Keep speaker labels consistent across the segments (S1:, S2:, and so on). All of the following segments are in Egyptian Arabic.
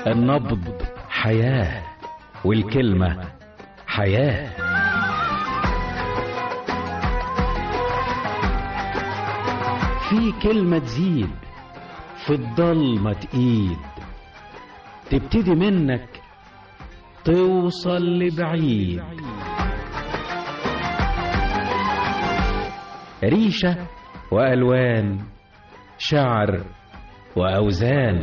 S1: النبض حياة والكلمة حياة في كلمة تزيد في الضلمة تقيد تبتدي منك توصل لبعيد ريشة وألوان شعر وأوزان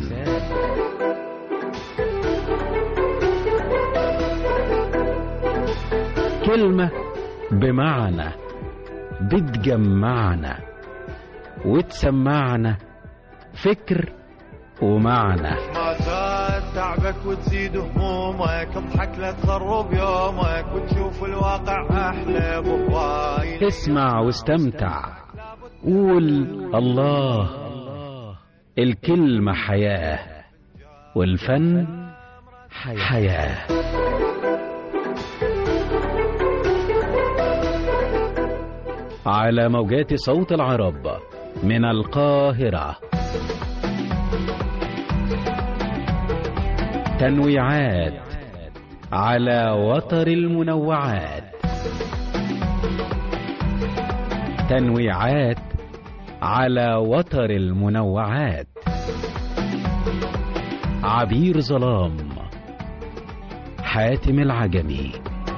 S1: كلمة بمعنى بتجمعنا وتسمعنا فكر ومعنى
S2: ما زاد تعبك وتزيد همومك اضحك لا تخرب يومك وتشوف الواقع احلى بهواي
S1: اسمع واستمتع قول الله الكلمة حياة والفن حياة على موجات صوت العرب من القاهرة تنويعات على وتر المنوعات تنويعات على وتر المنوعات عبير ظلام حاتم العجمي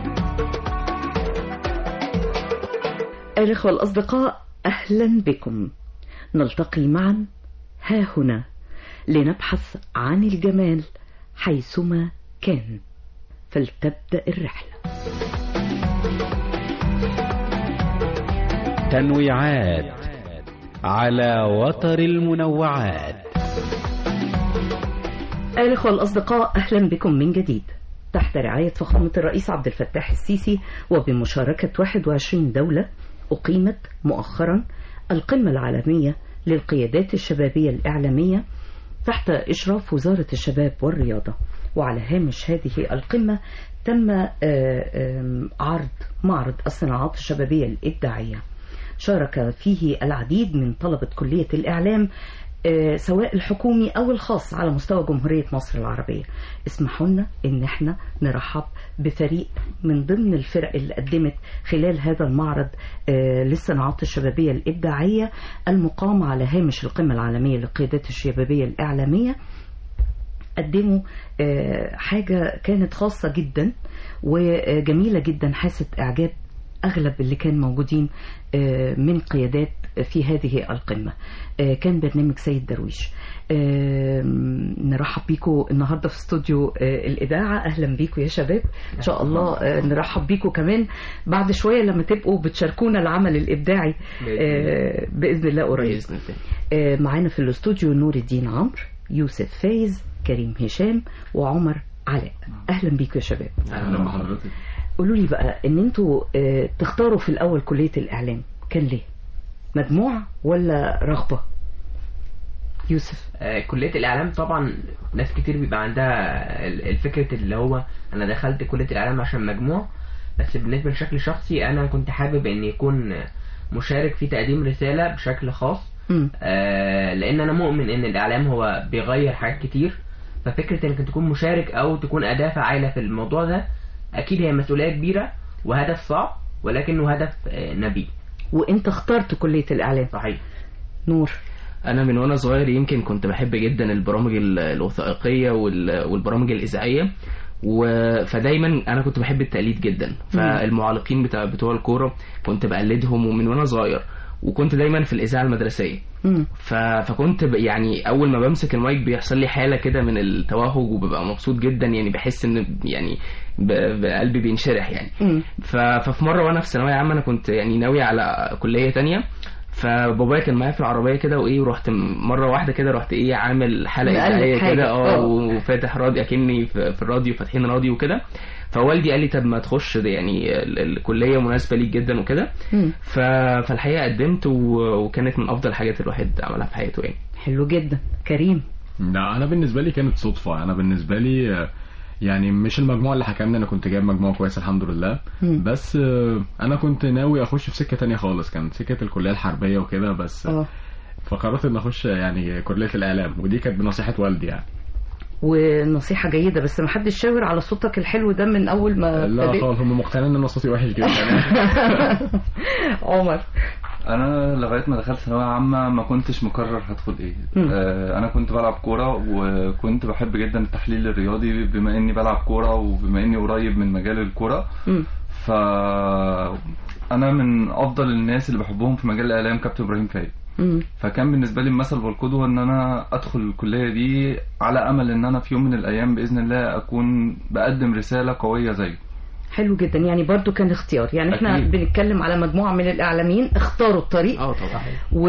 S3: الإخوة الأصدقاء أهلا بكم نلتقي معا ها هنا لنبحث عن الجمال حيثما كان فلتبدأ الرحلة
S1: تنويعات على وتر المنوعات
S3: الإخوة الأصدقاء أهلا بكم من جديد تحت رعاية فخامة الرئيس عبد الفتاح السيسي وبمشاركة 21 دولة أقيمت مؤخرا القمة العالمية للقيادات الشبابية الإعلامية تحت إشراف وزارة الشباب والرياضة وعلى هامش هذه القمة تم عرض معرض الصناعات الشبابية الإبداعية شارك فيه العديد من طلبة كلية الإعلام سواء الحكومي أو الخاص على مستوى جمهورية مصر العربية اسمحوا لنا إن احنا نرحب بفريق من ضمن الفرق اللي قدمت خلال هذا المعرض للصناعات الشبابية الإبداعية المقام على هامش القمة العالمية للقيادات الشبابية الإعلامية قدموا حاجة كانت خاصة جدا وجميلة جدا حاسة إعجاب أغلب اللي كان موجودين من قيادات في هذه القمة كان برنامج سيد درويش نرحب بيكم النهاردة في استوديو الإذاعة أهلا بيكم يا شباب إن شاء الله نرحب بيكم كمان بعد شوية لما تبقوا بتشاركونا العمل الإبداعي بإذن الله قريب معانا في الاستوديو نور الدين عمرو يوسف فايز كريم هشام وعمر علاء أهلا بيكم يا شباب
S4: أهلا بحضرتك
S3: قولوا لي بقى ان انتوا تختاروا في الاول كلية الاعلام كان ليه مجموع ولا رغبة يوسف
S5: آه كلية الإعلام طبعا ناس كتير بيبقى عندها الفكرة اللي هو أنا دخلت كلية الإعلام عشان مجموع بس بالنسبة لشكل شخصي أنا كنت حابب إن يكون مشارك في تقديم رسالة بشكل خاص آه لأن أنا مؤمن إن الإعلام هو بيغير حاجات كتير ففكرة إنك تكون مشارك أو تكون أداة فعالة في الموضوع ده أكيد هي مسؤولية كبيرة وهدف صعب ولكنه هدف نبيل
S3: وانت اخترت كلية الإعلام
S5: صحيح
S3: نور
S4: انا من وانا صغير يمكن كنت بحب جدا البرامج الوثائقيه والبرامج الاذاعيه و... فدايما انا كنت بحب التقليد جدا فالمعلقين بتاع بتوع الكوره كنت بقلدهم ومن وانا صغير وكنت دايما في الاذاعه المدرسيه ف... فكنت ب... يعني اول ما بمسك المايك بيحصل لي حاله كده من التوهج وببقى مبسوط جدا يعني بحس ان يعني ب... بقلبي بينشرح يعني ف... ففي مره وانا في ثانويه عامه انا كنت يعني ناوي على كليه تانية فبابايا كان معايا في العربيه كده وايه ورحت مره واحده كده رحت ايه عامل حلقه اذاعيه كده اه وفاتح راديو اكني في الراديو فاتحين راديو وكده فوالدي قال لي طب ما تخش يعني الكليه مناسبه ليك جدا وكده فالحقيقه قدمت وكانت من افضل الحاجات الواحد عملها في حياته يعني
S3: حلو جدا كريم
S6: لا انا بالنسبه لي كانت صدفه انا بالنسبه لي يعني مش المجموع اللي حكمني انا كنت جايب مجموع كويس الحمد لله
S3: مم.
S6: بس انا كنت ناوي اخش في سكه تانية خالص كانت سكه الكليه الحربيه وكده بس
S3: اه
S6: فقررت ان اخش يعني كليه الاعلام ودي كانت بنصيحه والدي يعني
S3: ونصيحة جيدة بس ما حدش شاور على صوتك الحلو ده من أول ما
S6: لا
S3: ابتديت.
S6: خالص هم مقتنعين ان صوتي وحش جدا
S3: عمر
S7: انا لغايه ما دخلت ثانويه عامه ما كنتش مقرر هدخل ايه
S3: مم.
S7: آه انا كنت بلعب كوره وكنت بحب جدا التحليل الرياضي بما اني بلعب كوره وبما اني قريب من مجال الكوره
S3: مم.
S7: ف انا من افضل الناس اللي بحبهم في مجال الاعلام كابتن ابراهيم فايق
S3: مم.
S7: فكان بالنسبه لي المثل والقدوه ان انا ادخل الكليه دي على امل ان انا في يوم من الايام باذن الله اكون بقدم رساله قويه زيه
S3: حلو جدا يعني برضو كان اختيار يعني احنا
S7: أكيد.
S3: بنتكلم على مجموعة من الإعلاميين اختاروا الطريق
S4: اه طبعا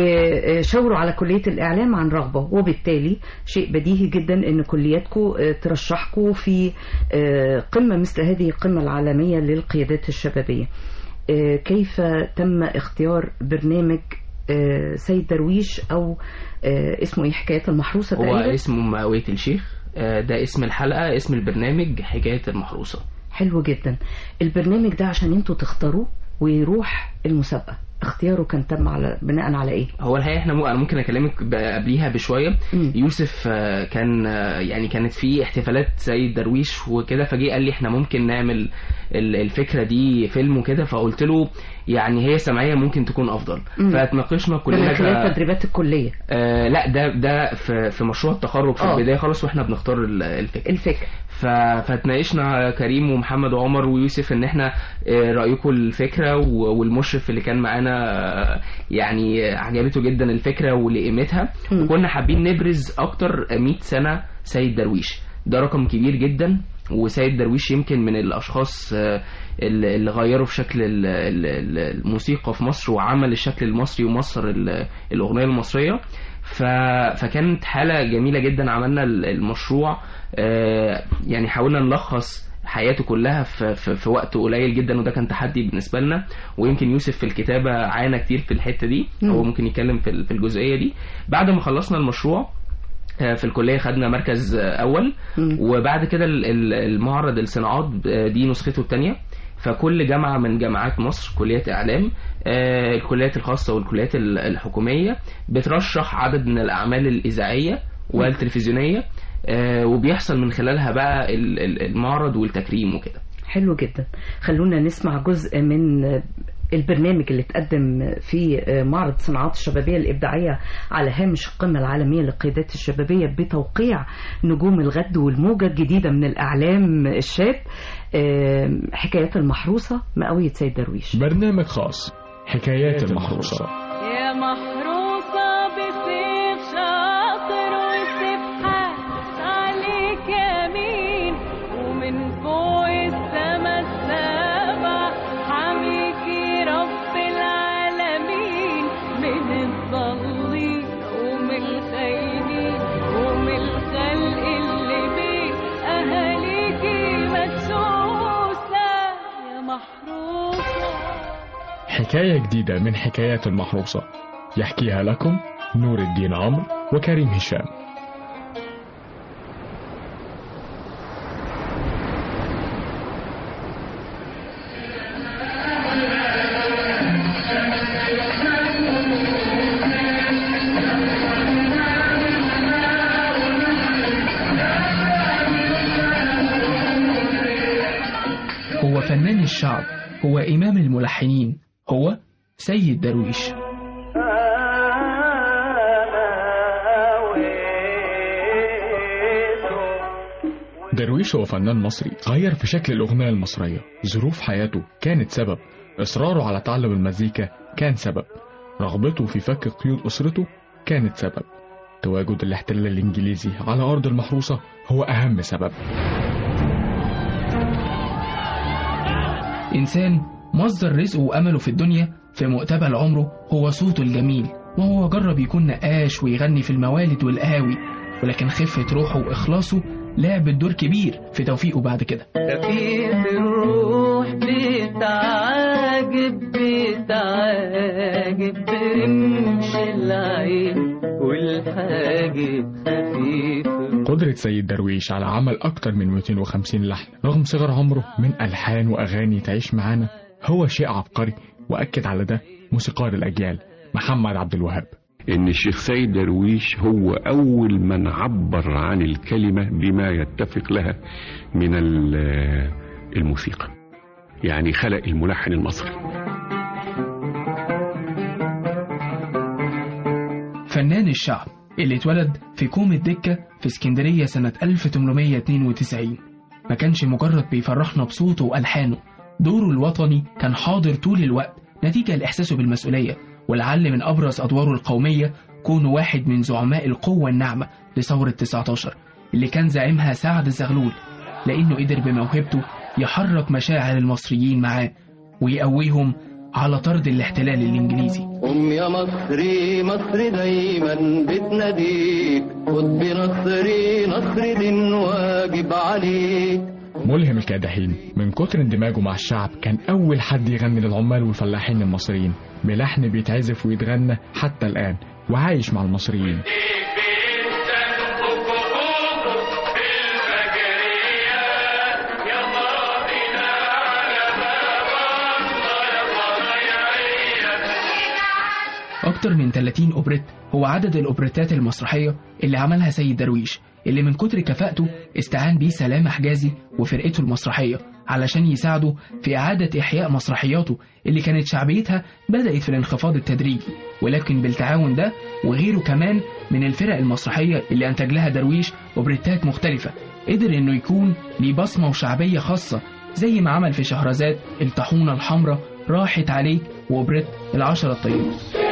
S3: وشاوروا على كلية الإعلام عن رغبة وبالتالي شيء بديهي جدا أن كلياتكم ترشحكم في آه، قمة مثل هذه القمة العالمية للقيادات الشبابية آه، كيف تم اختيار برنامج آه، سيد درويش أو آه، اسمه إيه حكاية المحروسة
S4: هو
S3: تقريبا
S4: اسمه مأوية الشيخ آه، ده اسم الحلقة اسم البرنامج حكاية المحروسة
S3: حلو جدا البرنامج ده عشان انتوا تختاروه ويروح المسابقة اختياره كان تم على بناء على ايه
S4: هو الحقيقه احنا مو انا ممكن اكلمك ب- قبليها بشويه
S3: مم.
S4: يوسف آه، كان آه، يعني كانت في احتفالات سيد درويش وكده فجه قال لي احنا ممكن نعمل ال- الفكره دي فيلم وكده فقلت له يعني هي سمعيه ممكن تكون افضل
S3: مم.
S4: فتناقشنا
S3: ده
S4: كلنا
S3: من خلال
S4: ك-
S3: تدريبات الكلية
S4: آه لا ده ده في في مشروع التخرج في
S3: آه.
S4: البدايه خالص واحنا بنختار ال- الفكره
S3: الفكرة
S4: ف... فتناقشنا كريم ومحمد وعمر ويوسف ان احنا آه، رايكم الفكره و- والمشرف اللي كان معانا آه، يعني آه، عجبته جدا الفكره ولقيمتها
S3: مم.
S4: وكنا حابين نبرز اكتر 100 سنه سيد درويش ده رقم كبير جدا وسيد درويش يمكن من الاشخاص آه، اللي اللي غيروا في شكل ال- ال- ال- الموسيقى في مصر وعمل الشكل المصري ومصر ال- الاغنيه المصريه ف... فكانت حالة جميلة جدا عملنا ال- المشروع آه، يعني حاولنا نلخص حياته كلها في, في, في وقت قليل جدا وده كان تحدي بالنسبة لنا ويمكن يوسف في الكتابة عانى كتير في الحتة دي
S3: مم.
S4: هو ممكن يتكلم في ال- في الجزئية دي بعد ما خلصنا المشروع آه، في الكلية خدنا مركز آه، أول
S3: مم.
S4: وبعد كده ال- ال- المعرض الصناعات آه، دي نسخته الثانية فكل جامعة من جامعات مصر كليات إعلام آه، الكليات الخاصة والكليات ال- الحكومية بترشح عدد من الأعمال الإذاعية والتلفزيونية آه، وبيحصل من خلالها بقى ال- ال- المعرض والتكريم وكده
S3: حلو جدا خلونا نسمع جزء من البرنامج اللي اتقدم في معرض صناعات الشبابية الإبداعية على هامش القمة العالمية للقيادات الشبابية بتوقيع نجوم الغد والموجة الجديدة من الأعلام الشاب آم، حكايات المحروسة مئوية سيد درويش
S6: برنامج خاص حكايات المحروسة
S8: يا محروسة بسيف شاطر وسيف حارس عليك يمين ومن فوق السما السبع حميكي رب العالمين من الضالين ومن الخاينين ومن الخلق اللي بين أهاليكي مدسوسة يا محروسة
S6: حكاية جديدة من حكايات المحروسة يحكيها لكم نور الدين عمرو وكريم هشام
S9: هو فنان الشعب هو إمام الملحنين هو سيد درويش
S6: درويش هو فنان مصري غير في شكل الأغنية المصرية ظروف حياته كانت سبب إصراره على تعلم المزيكا كان سبب رغبته في فك قيود أسرته كانت سبب تواجد الاحتلال الإنجليزي على أرض المحروسة هو أهم سبب
S9: إنسان مصدر رزقه وأمله في الدنيا في مقتبل عمره هو صوته الجميل وهو جرب يكون نقاش ويغني في الموالد والقهاوي ولكن خفة روحه وإخلاصه لعبت دور كبير في توفيقه بعد كده
S8: خفيف الروح بتعاجب بتعاجب برمش العين والحاجب خفيف
S6: قدرة سيد درويش على عمل أكتر من 250 لحن رغم صغر عمره من ألحان وأغاني تعيش معانا هو شيء عبقري وأكد على ده موسيقار الأجيال محمد عبد الوهاب
S10: ان الشيخ سيد درويش هو اول من عبر عن الكلمة بما يتفق لها من ال- الموسيقى يعني خلق الملحن المصري
S9: فنان الشعب اللي اتولد في كوم الدكة في اسكندرية سنة 1892 ما كانش مجرد بيفرحنا بصوته وألحانه دوره الوطني كان حاضر طول الوقت نتيجة لإحساسه بالمسؤولية ولعل من أبرز أدواره القومية كونه واحد من زعماء القوة الناعمة لثورة 19 اللي كان زعيمها سعد زغلول لأنه قدر بموهبته يحرك مشاعر المصريين معاه ويقويهم على طرد الاحتلال الإنجليزي
S8: قم يا مصري مصر دايما بتناديك خد بنصري نصر دين واجب عليك
S6: ملهم الكادحين من كتر اندماجه مع الشعب كان أول حد يغني للعمال والفلاحين المصريين بلحن بيتعزف ويتغنى حتى الآن وعايش مع المصريين
S9: أكتر من 30 أوبريت هو عدد الأوبريتات المسرحية اللي عملها سيد درويش اللي من كتر كفاءته استعان بيه سلام حجازي وفرقته المسرحية علشان يساعده في إعادة إحياء مسرحياته اللي كانت شعبيتها بدأت في الانخفاض التدريجي ولكن بالتعاون ده وغيره كمان من الفرق المسرحية اللي أنتج لها درويش أوبريتات مختلفة قدر إنه يكون ليه بصمة وشعبية خاصة زي ما عمل في شهرزاد الطاحونة الحمراء راحت عليك وأوبريت العشرة الطيبة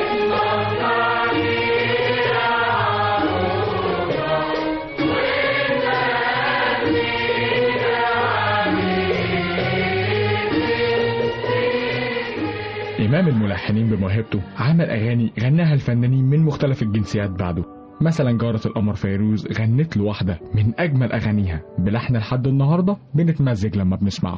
S6: إمام الملحنين بموهبته عمل أغاني غناها الفنانين من مختلف الجنسيات بعده مثلا جارة القمر فيروز غنت له واحدة من أجمل أغانيها بلحن لحد النهاردة بنتمزج لما بنسمعه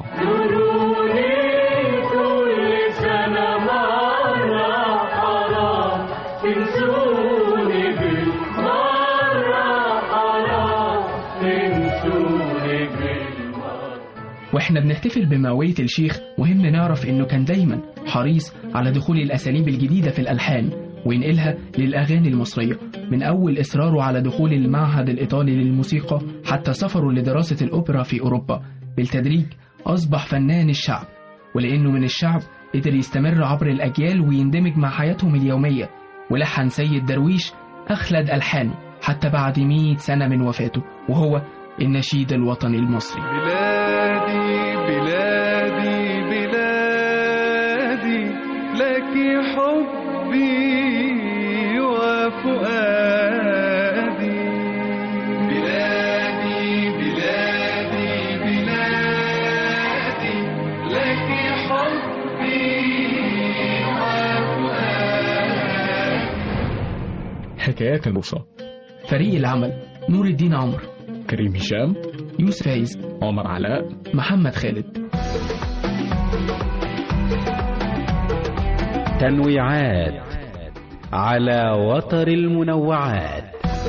S8: كل سنة مرة حرام تنسوني بالمرة حرام تنسوني بالمرة
S9: واحنا بنحتفل بمئوية الشيخ مهم نعرف انه كان دايما حريص على دخول الاساليب الجديدة في الالحان وينقلها للاغاني المصرية من اول اصراره على دخول المعهد الايطالي للموسيقى حتى سفره لدراسة الاوبرا في اوروبا بالتدريج اصبح فنان الشعب ولانه من الشعب قدر يستمر عبر الاجيال ويندمج مع حياتهم اليومية ولحن سيد درويش اخلد الحانه حتى بعد 100 سنة من وفاته وهو النشيد الوطني المصري
S2: بلادي بلادي بلادي لك حبي وفؤادي بلادي بلادي بلادي لك حبي وفؤادي
S6: حكايات البوصة
S9: فريق العمل نور الدين عمرو
S6: كريم هشام
S9: يوسف فايز
S6: عمر علاء
S9: محمد خالد
S1: تنويعات على وتر المنوعات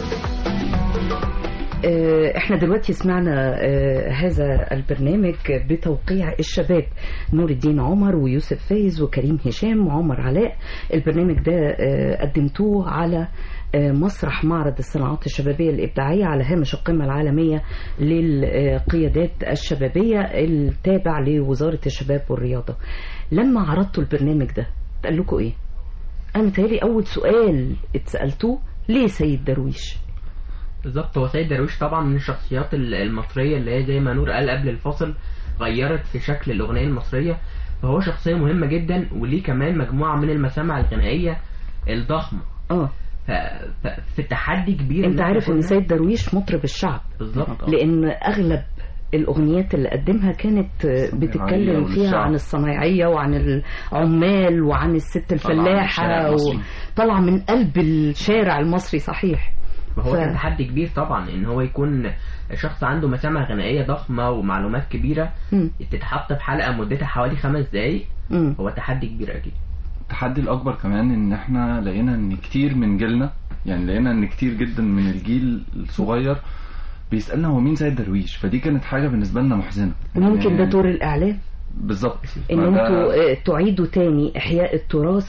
S3: آه، احنا دلوقتي سمعنا آه، هذا البرنامج بتوقيع الشباب نور الدين عمر ويوسف فايز وكريم هشام وعمر علاء البرنامج ده آه، قدمتوه على آه، مسرح معرض الصناعات الشبابية الإبداعية على هامش القمة العالمية للقيادات الشبابية التابع لوزارة الشباب والرياضة لما عرضتوا البرنامج ده قال لكم ايه؟ أنا متهيألي أول سؤال اتسألتوه ليه سيد درويش؟
S5: بالظبط هو سيد درويش طبعا من الشخصيات ال- المصرية اللي هي زي ما نور قال قبل الفاصل غيرت في شكل الأغنية المصرية فهو شخصية مهمة جدا وليه كمان مجموعة من المسامع الغنائية الضخمة
S3: اه
S5: ف... ف... في تحدي كبير
S3: انت
S5: إحنا
S3: عارف ان
S5: كنا-
S3: سيد درويش مطرب الشعب
S5: بالظبط آه.
S3: لان اغلب الاغنيات اللي قدمها كانت بتتكلم فيها
S7: والشعب.
S3: عن الصنايعيه وعن العمال وعن الست الفلاحه وطلع من قلب الشارع المصري صحيح
S5: ما هو
S3: ف-
S5: كان تحدي كبير طبعا ان هو يكون شخص عنده مسامع غنائية ضخمة ومعلومات كبيرة
S3: مم.
S5: تتحط في حلقة مدتها حوالي خمس دقايق
S3: مم.
S5: هو تحدي كبير أكيد
S7: التحدي الأكبر كمان إن إحنا لقينا إن كتير من جيلنا يعني لقينا إن كتير جدا من الجيل الصغير بيسألنا هو مين سيد درويش فدي كانت حاجة بالنسبة لنا محزنة
S3: وممكن ده
S7: يعني
S3: دور الاعلام
S7: بالظبط
S3: ان
S7: فده-
S3: انتوا آه، تعيدوا تاني احياء التراث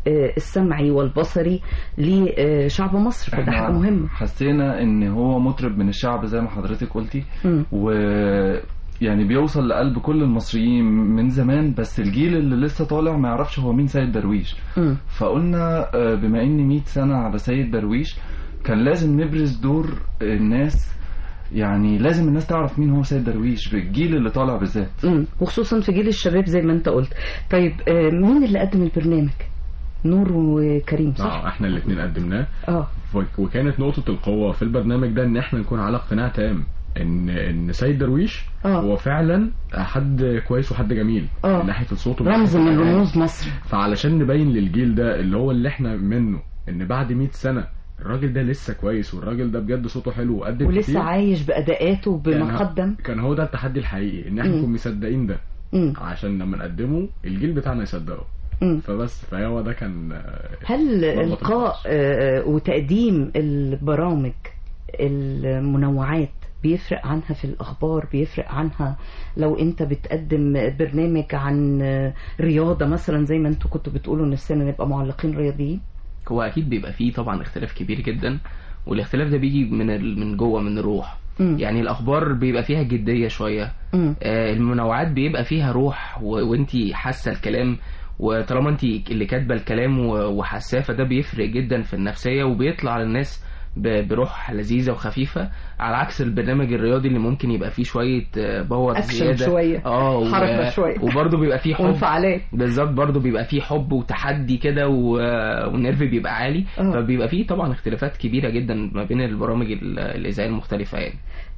S3: آه، السمعي والبصري لشعب مصر فده حاجة مهمة
S7: حسينا ان هو مطرب من الشعب زي ما حضرتك قلتي
S3: مم.
S7: و يعني بيوصل لقلب كل المصريين من زمان بس الجيل اللي لسه طالع ما يعرفش هو مين سيد درويش
S3: مم.
S7: فقلنا آه، بما ان 100 سنة على سيد درويش كان لازم نبرز دور الناس يعني لازم الناس تعرف مين هو سيد درويش بالجيل اللي طالع بالذات
S3: مم. وخصوصا في جيل الشباب زي ما انت قلت طيب آه، مين اللي قدم البرنامج نور وكريم صح
S11: اه احنا الاثنين قدمناه
S3: اه
S11: ف- وكانت نقطة القوة في البرنامج ده ان احنا نكون على اقتناع تام ان ان سيد درويش
S3: آه.
S11: هو فعلا حد كويس وحد جميل
S3: آه.
S11: من ناحية الصوت ومن
S3: رمز
S11: ناحية
S3: من
S11: الأغاني.
S3: رموز مصر
S11: فعلشان نبين للجيل ده اللي هو اللي احنا منه ان بعد 100 سنة الراجل ده لسه كويس والراجل ده بجد صوته حلو وقدم
S3: ولسه
S11: كتير.
S3: عايش بأداءاته بما
S11: كان-
S3: قدم
S11: كان هو ده التحدي الحقيقي ان احنا
S3: مم.
S11: نكون مصدقين ده
S3: مم.
S11: عشان لما نقدمه الجيل بتاعنا يصدقه
S3: مم.
S11: فبس فهو ده كان آه،
S3: هل
S11: مربط
S3: إلقاء آه، وتقديم البرامج المنوعات بيفرق عنها في الأخبار بيفرق عنها لو أنت بتقدم برنامج عن آه، رياضة مثلا زي ما أنتوا كنتوا بتقولوا نفسنا نبقى معلقين رياضيين
S4: هو اكيد بيبقى فيه طبعا اختلاف كبير جدا والاختلاف ده بيجي من ال- من جوه من الروح
S3: مم.
S4: يعني الاخبار بيبقى فيها جديه شويه
S3: مم.
S4: آه، المنوعات بيبقى فيها روح و- وانتي حاسه الكلام وطالما انت اللي كاتبه الكلام و- وحاساه فده بيفرق جدا في النفسيه وبيطلع للناس ب- بروح لذيذه وخفيفه على عكس البرنامج الرياضي اللي ممكن يبقى فيه شويه آه، باور
S3: أكشن
S4: زياده
S3: شوية.
S4: اه و-
S3: حركة شوية.
S4: وبرضه بيبقى فيه حب
S3: وانفعالات
S4: بالظبط برضه بيبقى فيه حب وتحدي كده و- والنرف بيبقى عالي
S3: آه.
S4: فبيبقى فيه طبعا اختلافات كبيره جدا ما بين البرامج ال- الاذاعيه المختلفه يعني
S3: آه،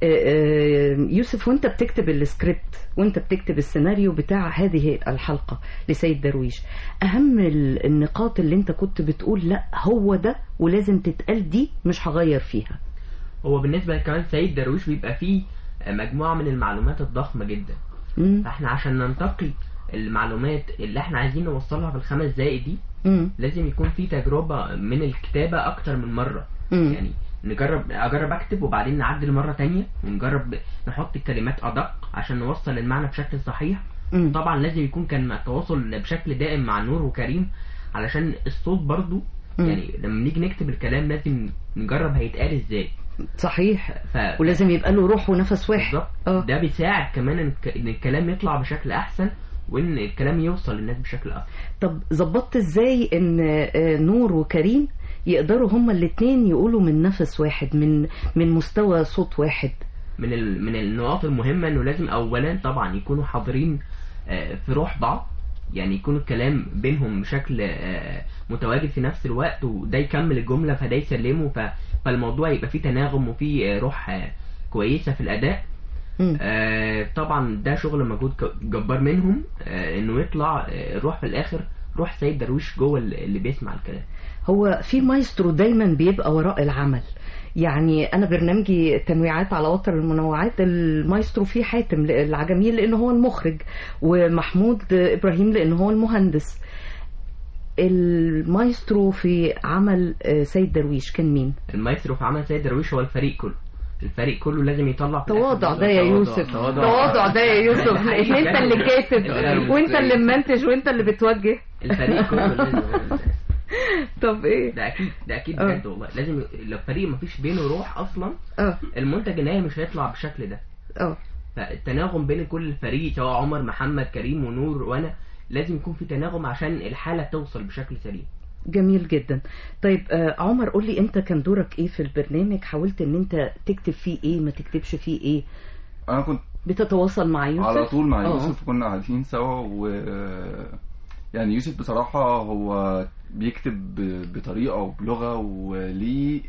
S3: آه، يوسف وانت بتكتب السكريبت وانت بتكتب السيناريو بتاع هذه الحلقة لسيد درويش اهم ال- النقاط اللي انت كنت بتقول لا هو ده ولازم تتقال دي مش هغير فيها
S5: هو بالنسبة كمان سيد درويش بيبقى فيه مجموعة من المعلومات الضخمة جدا
S3: مم.
S5: فاحنا عشان ننتقي المعلومات اللي احنا عايزين نوصلها في الخمس دقايق دي
S3: مم.
S5: لازم يكون في تجربة من الكتابة أكتر من مرة
S3: مم.
S5: يعني نجرب أجرب أكتب وبعدين نعدل مرة تانية ونجرب نحط الكلمات أدق عشان نوصل المعنى بشكل صحيح
S3: مم.
S5: طبعا لازم يكون كان التواصل بشكل دائم مع نور وكريم علشان الصوت برضو
S3: مم.
S5: يعني لما نيجي نكتب الكلام لازم نجرب هيتقال ازاي
S3: صحيح
S5: ف...
S3: ولازم يبقى له روح ونفس واحد
S5: بالظبط
S3: اه
S5: ده بيساعد كمان ان ك- إن الكلام يطلع بشكل احسن وان الكلام يوصل للناس بشكل اسرع
S3: طب ظبطت ازاي ان آه، نور وكريم يقدروا هما الاتنين يقولوا من نفس واحد من من مستوى صوت واحد
S5: من ال... من النقاط المهمه انه لازم اولا طبعا يكونوا حاضرين آه، في روح بعض يعني يكون الكلام بينهم بشكل آه، متواجد في نفس الوقت وده يكمل الجمله فده يسلمه ف... فالموضوع يبقى فيه تناغم وفيه آه، روح آه، كويسه في الاداء
S3: مم.
S5: آه، طبعا ده شغل مجهود ك- جبار منهم آه، انه يطلع آه، الروح في الاخر روح سيد درويش جوه اللي اللي بيسمع الكلام
S3: هو في مايسترو دايما بيبقى وراء العمل يعني انا برنامجي تنويعات على وتر المنوعات المايسترو فيه حاتم العجميل لانه هو المخرج ومحمود ابراهيم لانه هو المهندس المايسترو في عمل آه، سيد درويش كان مين
S5: المايسترو في عمل سيد درويش هو الفريق كله الفريق كله لازم يطلع في الآخر
S3: تواضع
S5: نقطة
S3: ده يا
S5: تواضع-
S3: يوسف
S5: تواضع.
S3: تواضع ده يا يوسف لان انت اللي كاتب وانت اللي منتج وانت اللي بتوجه
S5: الفريق كله لازم
S3: طب ايه
S5: ده اكيد ده اكيد
S3: آه.
S5: بجد والله لازم لو فريق مفيش بينه روح اصلا
S3: اه
S5: المنتج النهائي مش هيطلع بالشكل ده
S3: اه
S5: فالتناغم بين كل الفريق سواء عمر محمد كريم ونور وانا لازم يكون في تناغم عشان الحاله توصل بشكل سليم
S3: جميل جدا طيب آه عمر قول لي انت كان دورك ايه في البرنامج حاولت ان انت تكتب فيه ايه ما تكتبش فيه ايه
S7: انا كنت
S3: بتتواصل مع يوسف
S7: على طول مع
S3: آه.
S7: يوسف كنا قاعدين سوا و يعني يوسف بصراحة هو بيكتب ب- بطريقة وبلغة وليه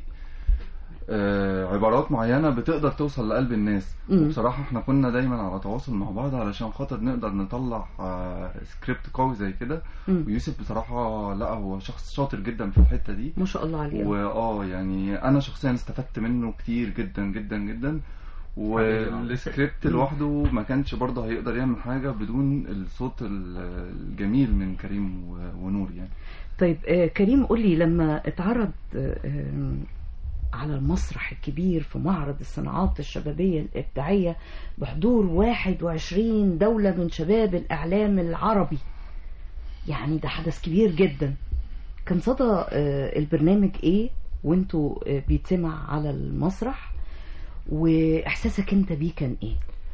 S7: آه، عبارات معينة بتقدر توصل لقلب الناس
S3: مم.
S7: وبصراحة احنا كنا دايما على تواصل مع بعض علشان خاطر نقدر نطلع آه، سكريبت قوي زي كده
S3: مم.
S7: ويوسف بصراحة لا هو شخص شاطر جدا في الحتة دي
S3: ما شاء الله عليه
S7: واه يعني انا شخصيا استفدت منه كتير جدا جدا جدا والسكريبت لوحده ما كانش برضه هيقدر يعمل حاجة بدون الصوت ال- الجميل من كريم و- ونور يعني
S3: طيب آه كريم قول لي لما اتعرض آه آه، على المسرح الكبير في معرض الصناعات الشبابية الإبداعية بحضور 21 دولة من شباب الإعلام العربي يعني ده حدث كبير جدا كان صدى آه، البرنامج ايه وانتوا آه، بيتسمع على المسرح واحساسك انت بيه كان ايه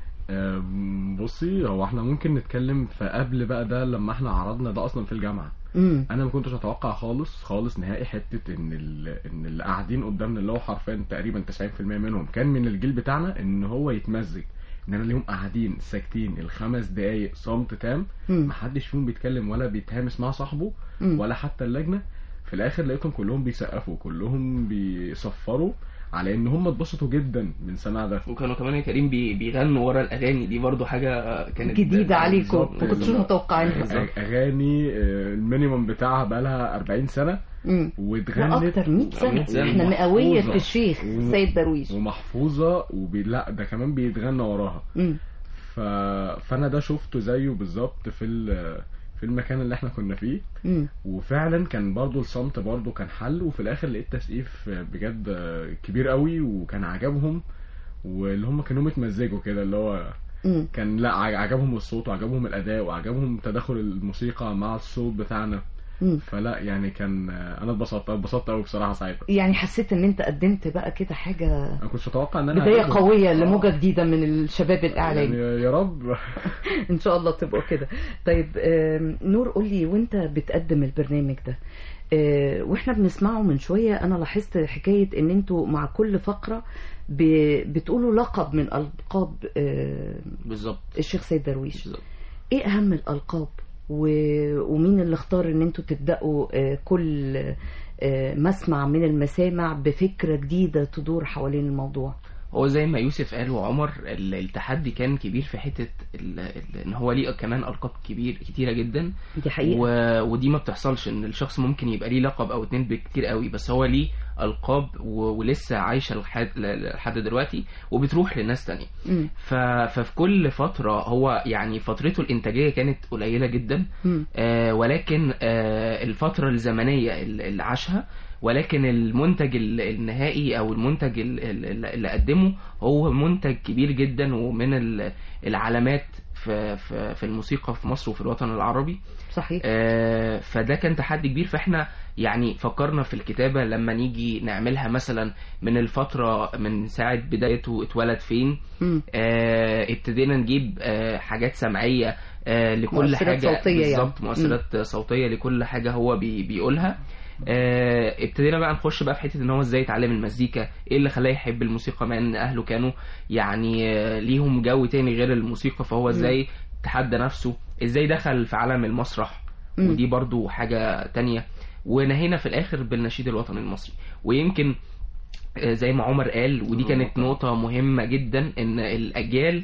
S11: أم، بصي هو احنا ممكن نتكلم في قبل بقى ده لما احنا عرضنا ده اصلا في الجامعه
S3: امم
S11: انا ما كنتش اتوقع خالص خالص نهائي حته ان ال... ان اللي قاعدين قدامنا اللي هو حرفيا تقريبا 90% منهم كان من الجيل بتاعنا ان هو يتمزج ان انا اليوم قاعدين ساكتين الخمس دقايق صمت تام
S3: مم.
S11: محدش فيهم بيتكلم ولا بيتهامس مع صاحبه
S3: مم.
S11: ولا حتى اللجنه في الاخر لقيتهم كلهم بيسقفوا كلهم بيصفروا على ان هم اتبسطوا جدا من سماع ده
S4: وكانوا كمان يا كريم بي- بيغنوا ورا الاغاني دي برضو حاجه كانت
S3: جديدة عليكم
S11: بالظبط.
S3: ما كنتوش متوقعينها
S11: أغ- اغاني آه، المينيمم بتاعها بقالها 40 سنه
S3: مم.
S11: واتغنت
S3: واكتر 100 سنة
S11: 100 سنة.
S3: احنا مئوية
S11: ومحفوظة.
S3: في الشيخ
S11: وم-
S3: سيد درويش
S11: ومحفوظه وبي... لا ده كمان بيتغنى وراها
S3: مم.
S11: ف... فانا ده شفته زيه بالظبط في ال... في المكان اللي احنا كنا فيه
S3: مم.
S11: وفعلا كان برضو الصمت برضو كان حل وفي الاخر لقيت تسقيف بجد كبير قوي وكان عجبهم واللي هم كانوا متمزجوا كده اللي هو
S3: مم.
S11: كان لا ع- عجبهم الصوت وعجبهم الاداء وعجبهم تداخل الموسيقى مع الصوت بتاعنا
S3: مم.
S11: فلا يعني كان انا اتبسطت اتبسطت قوي بصراحه ساعتها
S3: يعني حسيت ان انت قدمت بقى كده حاجة
S11: انا كنتش اتوقع ان انا
S3: بداية
S11: هعجبهم.
S3: قوية
S11: آه.
S3: لموجة جديدة من الشباب الإعلامي
S11: يعني يا رب
S3: ان شاء الله تبقوا كده طيب آم، نور قولي وانت بتقدم البرنامج ده آه، واحنا بنسمعه من شوية انا لاحظت حكاية ان انتوا مع كل فقرة ب- بتقولوا لقب من القاب آه،
S4: بالظبط
S3: الشيخ سيد درويش
S4: بالظبط
S3: ايه اهم الالقاب و- ومين اللي اختار ان انتوا تبداوا آه، كل آه، مسمع من المسامع بفكرة جديدة تدور حوالين الموضوع
S4: هو زي ما يوسف قال وعمر ال- التحدي كان كبير في حته ال- ال- ان هو ليه كمان القاب كبير كتيره جدا
S3: دي حقيقة
S4: و... ودي ما بتحصلش ان الشخص ممكن يبقى ليه لقب او اتنين بكتير قوي بس هو ليه القاب و... ولسه عايشه لحد لحد دلوقتي وبتروح لناس تانية
S3: مم.
S4: ف... ففي كل فتره هو يعني فترته الانتاجيه كانت قليله جدا
S3: مم.
S4: آه ولكن آه الفترة الزمنية اللي اللي عاشها ولكن المنتج ال- النهائي او المنتج ال- ال- اللي قدمه هو منتج كبير جدا ومن ال- العلامات في في في الموسيقى في مصر وفي الوطن العربي
S3: صحيح
S4: آه، فده كان تحدي كبير فاحنا يعني فكرنا في الكتابة لما نيجي نعملها مثلا من الفترة من ساعة بدايته اتولد فين
S3: مم.
S4: آه، ابتدينا نجيب آه، حاجات سمعية آه، لكل
S3: مؤثرات
S4: حاجة
S3: صوتية يعني.
S4: بالظبط مؤثرات صوتية لكل حاجة هو بي بيقولها آه، ابتدينا بقى نخش بقى في حته ان هو ازاي يتعلم المزيكا ايه اللي خلاه يحب الموسيقى مع ان اهله كانوا يعني آه، ليهم جو تاني غير الموسيقى فهو ازاي تحدى نفسه ازاي دخل في عالم المسرح
S3: مم.
S4: ودي برضو حاجة تانية ونهينا في الآخر بالنشيد الوطني المصري ويمكن آه، زي ما عمر قال ودي كانت نقطة مهمة جدا إن الأجيال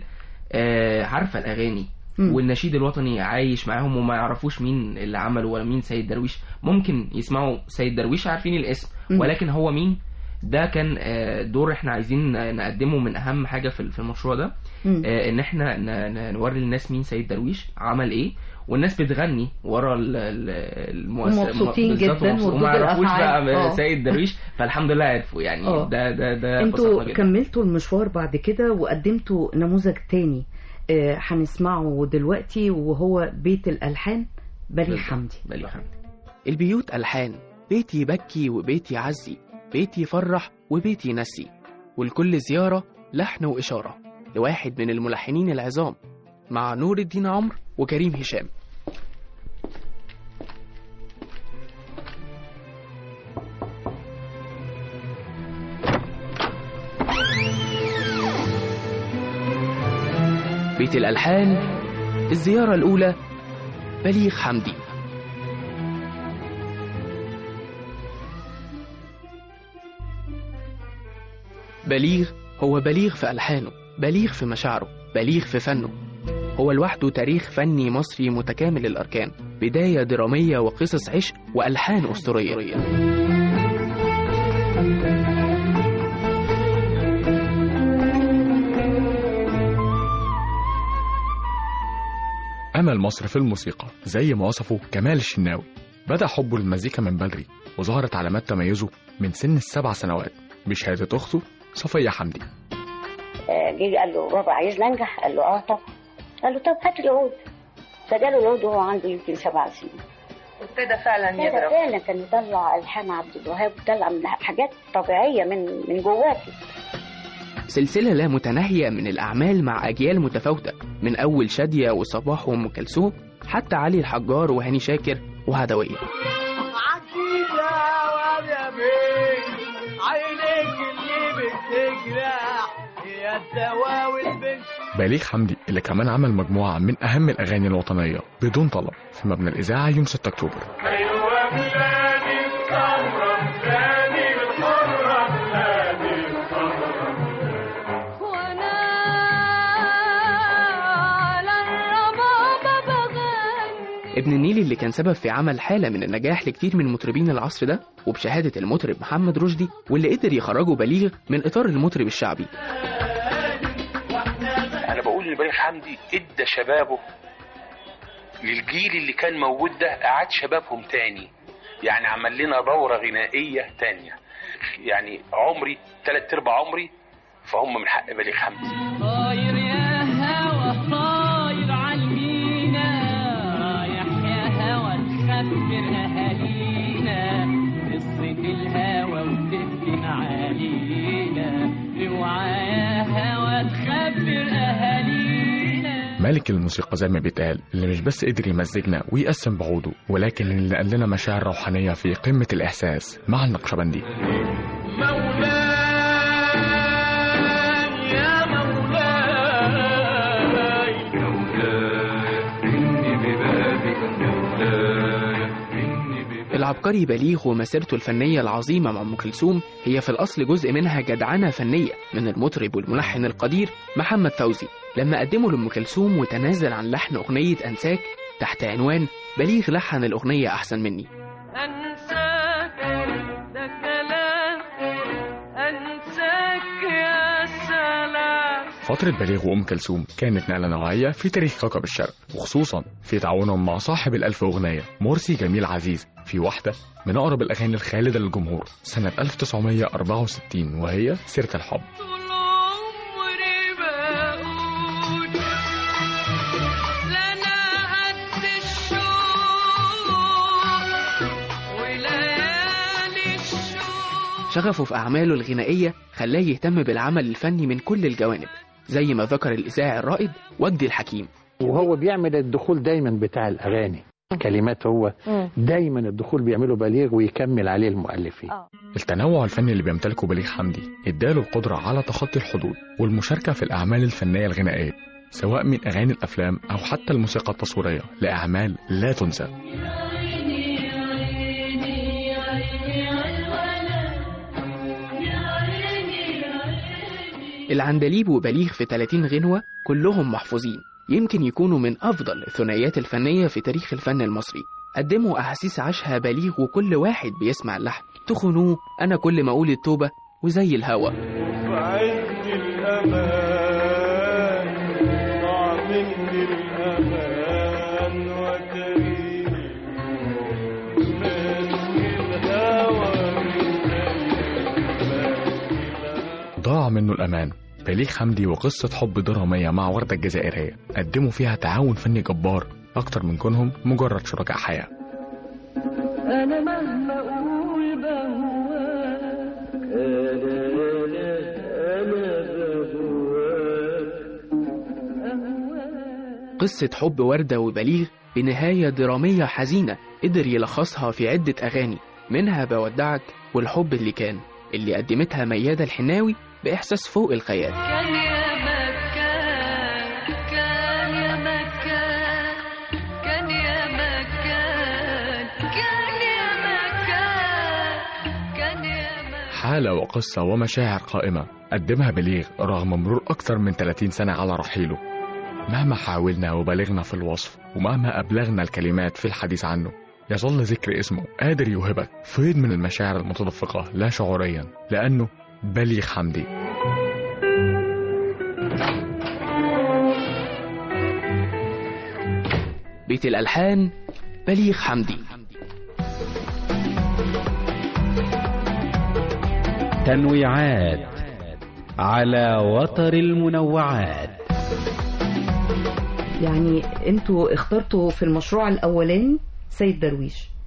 S4: آه، عارفة الأغاني
S3: مم.
S4: والنشيد الوطني عايش معاهم وما يعرفوش مين اللي عمله ولا مين سيد درويش ممكن يسمعوا سيد درويش عارفين الاسم
S3: مم.
S4: ولكن هو مين ده كان آه، دور احنا عايزين نقدمه من اهم حاجه في في المشروع ده
S3: مم.
S4: آه، ان احنا ن- ن- نوري للناس مين سيد درويش عمل ايه والناس بتغني ورا ال- ال- المؤس-
S3: ومبسوطين
S4: بالظبط،
S3: جدا
S4: ومبسوط-
S3: وردود
S4: وما يعرفوش
S3: الأفعال.
S4: بقى
S3: آه.
S4: سيد درويش فالحمد لله عرفوا يعني
S3: آه.
S4: ده ده ده
S3: انتوا
S4: بسطنا جدا.
S3: كملتوا المشوار بعد كده وقدمتوا نموذج تاني آه، هنسمعه دلوقتي وهو بيت الألحان بليغ
S4: بالظبط.
S3: حمدي
S4: بليغ حمدي
S9: البيوت ألحان بيت يبكي وبيت يعزي بيت يفرح وبيت ينسي والكل زيارة لحن وإشارة لواحد من الملحنين العظام مع نور الدين عمرو وكريم هشام بيت الألحان الزيارة الأولى بليغ حمدي بليغ هو بليغ في ألحانه بليغ في مشاعره بليغ في فنه هو لوحده تاريخ فني مصري متكامل الأركان بداية درامية وقصص عشق وألحان أسطورية
S6: أمل مصر في الموسيقى زي ما وصفه كمال الشناوي بدأ حبه للمزيكا من بدري وظهرت علامات تميزه من سن السبع سنوات بشهادة أخته صفية حمدي
S12: آه، جه قال له بابا عايز ننجح قال له اه طب قال له طب هات لي عود فجاله العود وهو عنده يمكن سبع سنين
S13: وابتدى فعلا
S12: ابتدى
S13: يضرب
S12: فعلا كان يطلع الحان عبد الوهاب ويطلع من حاجات طبيعيه من من جواكي
S4: سلسلة لا متناهية من الأعمال مع أجيال متفاوتة من أول شادية وصباح وأم كلثوم حتى علي الحجار وهاني شاكر وهدوية
S8: عينيك اللي بتجرح يا الدواء والبنت
S6: بليغ حمدي اللي كمان عمل مجموعة من أهم الأغاني الوطنية بدون طلب في مبنى الإذاعة يوم 6 أكتوبر
S8: ايوه بلادي الحرة بلادي الحرة بلادي الحرة
S14: وانا على الربابة بغني
S4: ابن النيل اللي كان سبب في عمل حالة من النجاح لكتير من مطربين العصر ده وبشهادة المطرب محمد رشدي واللي قدر يخرجه بليغ من إطار المطرب الشعبي
S15: انا بقول ان بليغ حمدي ادى شبابه للجيل اللي كان موجود ده اعاد شبابهم تاني يعني عمل لنا دورة غنائية تانية يعني عمري تلات ارباع عمري فهم من حق بليغ حمدي
S14: طاير يا هوا طاير عالمينا رايح يا هوا تخبر اهالينا قصة الهوا وتفتن علينا اوعى يا هوا تخبر اهالينا
S6: ملك الموسيقى زي ما بيتقال اللي مش بس قدر يمزجنا ويقسم بعوده ولكن اللي قال لنا مشاعر روحانية في قمة الإحساس مع النقشبندي
S8: يا مولاي إني ببابك مولاي
S4: العبقري بليغ ومسيرته الفنية العظيمة مع أم كلثوم هي في الأصل جزء منها جدعنة فنية من المطرب والملحن القدير محمد فوزي لما قدمه لأم كلثوم وتنازل عن لحن أغنية أنساك تحت عنوان بليغ لحن الأغنية أحسن مني
S14: انساك ده كلام انساك يا سلام
S6: فترة بليغ وأم كلثوم كانت نقلة نوعية في تاريخ كوكب الشرق وخصوصا في تعاونهم مع صاحب الألف أغنية مرسي جميل عزيز في واحدة من أقرب الأغاني الخالدة للجمهور سنة 1964 وهي سيرة الحب
S14: عمري بقول لنا قد الشوق وليالي الشوق
S4: شغفه في أعماله الغنائية خلاه يهتم بالعمل الفني من كل الجوانب زي ما ذكر الإذاعي الرائد وجدي الحكيم
S16: وهو بيعمل الدخول دايما بتاع الاغاني كلمات هو دايما الدخول بيعمله بليغ ويكمل عليه المؤلفين
S6: التنوع الفني اللي بيمتلكه بليغ حمدي اداله القدرة على تخطي الحدود والمشاركة في الأعمال الفنية الغنائية سواء من أغاني الأفلام أو حتى الموسيقى التصويرية لأعمال لا تنسى
S4: العندليب وبليغ في 30 غنوة كلهم محفوظين يمكن يكونوا من أفضل الثنائيات الفنية في تاريخ الفن المصري قدموا أحاسيس عاشها بليغ وكل واحد بيسمع اللحن تخنوه أنا كل ما أقول التوبة وزي الهوى
S8: في عز الأمان ضاع مني الأمان وتريد ماسك الهوى
S6: ضاع منه الأمان بليغ حمدي وقصة حب درامية مع وردة الجزائرية قدموا فيها تعاون فني جبار أكتر من كونهم مجرد شركاء حياة
S14: انا مهما اقول بهواك
S4: قصة حب وردة وبليغ بنهاية درامية حزينة قدر يلخصها في عدة أغاني منها بودعك والحب اللي كان اللي قدمتها ميادة الحناوي بإحساس فوق الخيال
S14: كان يا مكان كان يا مكان كان يا مكان كان يا مكان كان يا مكان
S6: حالة وقصة ومشاعر قائمة قدمها بليغ رغم مرور أكثر من 30 سنة على رحيله مهما حاولنا وبلغنا في الوصف ومهما أبلغنا الكلمات في الحديث عنه يظل ذكر اسمه قادر يوهبك فيض من المشاعر المتدفقة لا شعوريا لأنه بليغ حمدي
S4: بيت الألحان بليغ حمدي
S1: تنويعات على وتر المنوعات
S3: يعني انتوا اخترتوا في المشروع الاولاني سيد درويش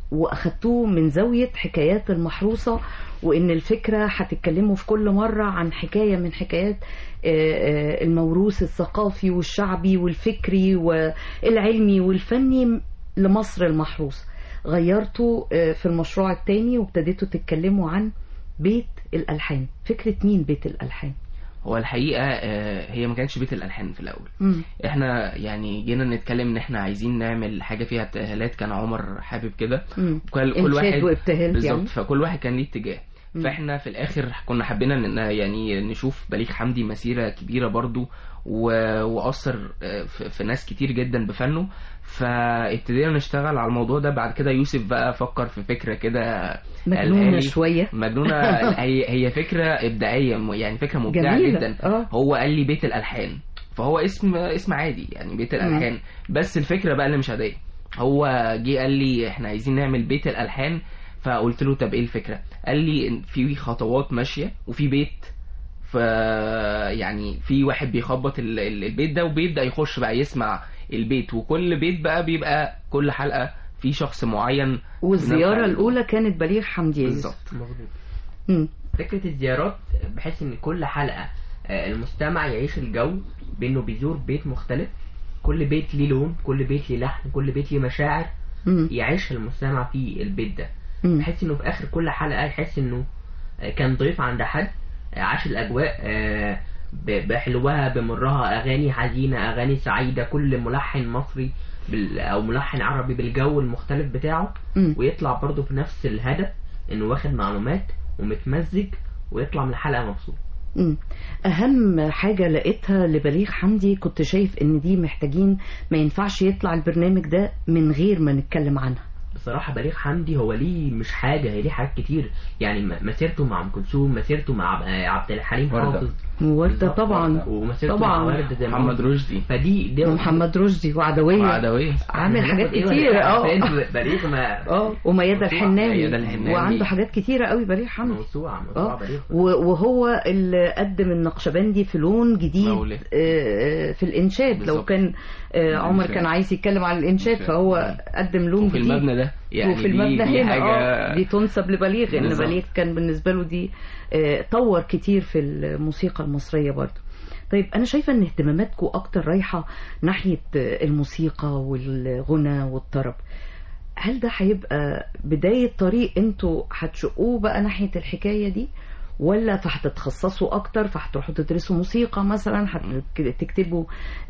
S3: واخدتوه من زاويه حكايات المحروسه وان الفكره هتتكلموا في كل مره عن حكايه من حكايات آه، آه، الموروث الثقافي والشعبي والفكري والعلمي والفني لمصر المحروسه غيرتوا آه، في المشروع الثاني وابتديتوا تتكلموا عن بيت الالحان فكره مين بيت الالحان
S4: هو الحقيقه آه، هي ما كانتش بيت الالحان في الاول
S3: مم.
S4: احنا يعني جينا نتكلم ان احنا عايزين نعمل حاجه فيها ابتهالات كان عمر حابب كده
S3: مم.
S4: كل كل
S3: إنشاد
S4: واحد
S3: وابتهال
S4: بالظبط
S3: يعني.
S4: فكل واحد كان ليه اتجاه
S3: مم.
S4: فاحنا في الاخر كنا حبينا ان يعني نشوف بليغ حمدي مسيره كبيره برضو و... واثر آه، في... في ناس كتير جدا بفنه فابتدينا نشتغل على الموضوع ده بعد كده يوسف بقى فكر في فكره كده
S3: مجنونة
S4: قالها لي.
S3: شوية.
S4: مجنونه هي هي فكره ابداعيه م- يعني فكره مبدعه
S3: جميلة.
S4: جدا
S3: آه.
S4: هو قال لي بيت الالحان فهو اسم اسم عادي يعني بيت الالحان بس الفكره بقى اللي مش عاديه هو جه قال لي احنا عايزين نعمل بيت الالحان فقلت له طب ايه الفكره قال لي إن في خطوات ماشيه وفي بيت ف يعني في واحد بيخبط ال- ال- البيت ده وبيبدا يخش بقى يسمع البيت وكل بيت بقى بيبقى كل حلقه في شخص معين
S3: والزياره
S4: بنبقى-
S3: الاولى كانت بليغ حمدي
S4: بالظبط
S3: مم.
S5: فكرة الزيارات بحيث ان كل حلقة آه، المستمع يعيش الجو بانه بيزور بيت مختلف كل بيت ليه لون كل بيت ليه لحن كل بيت ليه مشاعر
S3: مم.
S5: يعيشها المستمع في البيت ده
S3: مم.
S5: بحيث انه في اخر كل حلقة يحس انه آه، كان ضيف عند حد آه، عاش الاجواء آه، ب- بحلوها بمرها اغاني حزينة اغاني سعيدة كل ملحن مصري بال- او ملحن عربي بالجو المختلف بتاعه
S3: مم.
S5: ويطلع برضه بنفس الهدف انه واخد معلومات ومتمزج ويطلع من الحلقة مبسوط
S3: مم. اهم حاجه لقيتها لبليغ حمدي كنت شايف ان دي محتاجين ما ينفعش يطلع البرنامج ده من غير ما نتكلم عنها
S5: بصراحة بليغ حمدي هو ليه مش حاجة هي ليه حاجات كتير يعني م- مسيرته مع أم كلثوم مسيرته مع عب- آه، عبد الحليم
S3: وردة.
S5: حافظ
S3: وردة
S5: بالظبط،
S3: طبعا
S5: ومسيرته
S3: طبعا
S5: مع وردة زي ما
S4: محمد
S5: قلت.
S4: رشدي
S5: فدي دي
S3: ومحمد رشدي وعدويه
S4: وعدوية
S3: عامل حاجات
S5: هناخد إيه
S3: كتير
S5: ولا
S3: اه
S5: إيه؟ فين بليغ ما
S3: اه وميادة الحناوي
S4: ميادة الحناوي.
S3: وعنده حاجات كتيرة قوي بليغ حمدي
S5: موسوعة موسوعة
S3: اه
S5: بليغ
S3: و- وهو اللي قدم النقشبندي في لون جديد
S4: مولد.
S3: آه، في الانشاد لو
S4: بالظبط.
S3: كان آه، عمر
S4: الإنشاد.
S3: كان عايز يتكلم عن الانشاد فهو قدم لون
S4: وفي
S3: جديد
S4: المبنى ده يعني
S3: وفي
S4: دي-
S3: المبنى
S4: دي
S3: هنا
S4: حاجة-
S3: اه دي تنسب لبليغ ان
S4: بالظبط.
S3: بليغ كان بالنسبه له دي آه، طور كتير في الموسيقى المصريه برضه طيب انا شايفه ان اهتماماتكم اكتر رايحه ناحيه آه، الموسيقى والغنى والطرب هل ده هيبقى بدايه طريق انتوا هتشقوه بقى ناحيه الحكايه دي ولا فهتتخصصوا اكتر فهتروحوا تدرسوا موسيقى مثلا هتكتبوا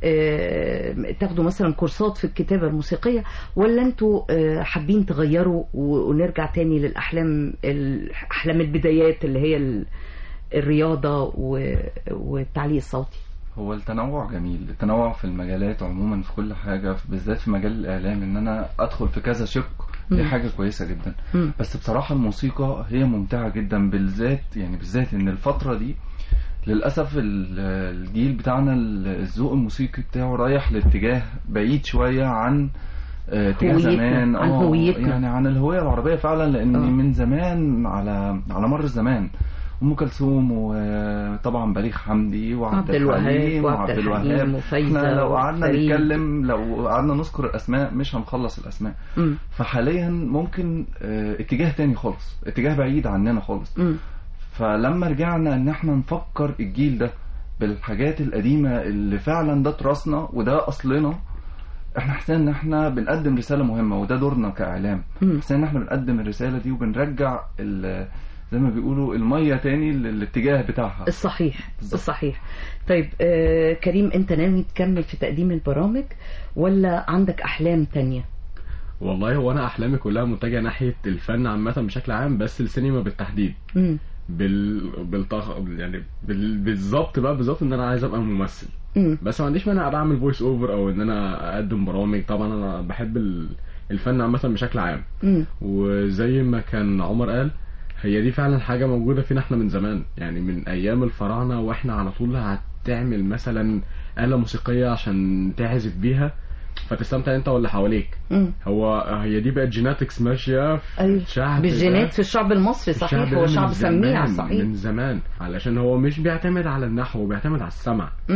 S3: آه، تاخدوا مثلا كورسات في الكتابه الموسيقيه ولا انتوا آه، حابين تغيروا و- ونرجع تاني للاحلام ال- احلام البدايات اللي هي ال- الرياضه و- والتعليق الصوتي
S7: هو التنوع جميل التنوع في المجالات عموما في كل حاجة بالذات في مجال الإعلام إن أنا أدخل في كذا شق دي
S3: مم.
S7: حاجة كويسة جدا
S3: مم.
S7: بس بصراحة الموسيقى هي ممتعة جدا بالذات يعني بالذات إن الفترة دي للأسف ال- الجيل بتاعنا ال- الذوق الموسيقي بتاعه رايح لاتجاه بعيد شوية عن آه، اتجاه
S3: هويتنا،
S7: زمان
S3: عن
S7: آه،
S3: هويتنا.
S7: يعني عن الهوية العربية فعلا لأن
S3: آه.
S7: من زمان على على مر الزمان ام كلثوم وطبعا بليغ حمدي وعبد
S3: عبد الوهاب
S7: الحليم
S3: وعبد
S7: وعبد
S3: الحليم
S7: الوهاب
S3: وفايزة
S7: احنا لو قعدنا
S3: وفريد.
S7: نتكلم لو قعدنا نذكر الاسماء مش هنخلص الاسماء
S3: مم.
S7: فحاليا ممكن آه، اتجاه تاني خالص اتجاه بعيد عننا خالص
S3: مم.
S7: فلما رجعنا ان احنا نفكر الجيل ده بالحاجات القديمة اللي فعلا ده تراثنا وده اصلنا احنا حسينا ان احنا بنقدم رسالة مهمة وده دورنا كاعلام
S3: مم.
S7: حسينا ان احنا بنقدم الرسالة دي وبنرجع ال- زي ما بيقولوا المية تاني للاتجاه بتاعها
S3: الصحيح الصحيح طيب آه كريم انت ناوي تكمل في تقديم البرامج ولا عندك احلام تانية
S11: والله هو انا احلامي كلها متجهه ناحيه الفن عامه بشكل عام بس السينما بالتحديد
S3: مم.
S11: بال بالطخ... يعني بال... بالظبط بقى بالظبط ان انا عايز ابقى ممثل
S3: مم.
S11: بس ما عنديش مانع ابقى اعمل فويس اوفر او ان انا اقدم برامج طبعا انا بحب ال... الفن عامه بشكل عام
S3: مم.
S11: وزي ما كان عمر قال هي دي فعلا حاجه موجوده فينا احنا من زمان يعني من ايام الفراعنه واحنا على طول هتعمل مثلا آلة موسيقيه عشان تعزف بيها فتستمتع انت واللي حواليك
S3: مم.
S11: هو هي دي بقت جيناتكس ماشيه في
S3: ايوه
S11: الشعب
S3: بالجينات
S11: ده.
S3: في الشعب المصري صحيح
S11: الشعب
S3: هو
S11: ده
S3: شعب
S11: من
S3: سميع
S11: زمان-
S3: صحيح
S11: من زمان علشان هو مش بيعتمد على النحو هو بيعتمد على السمع
S3: مم.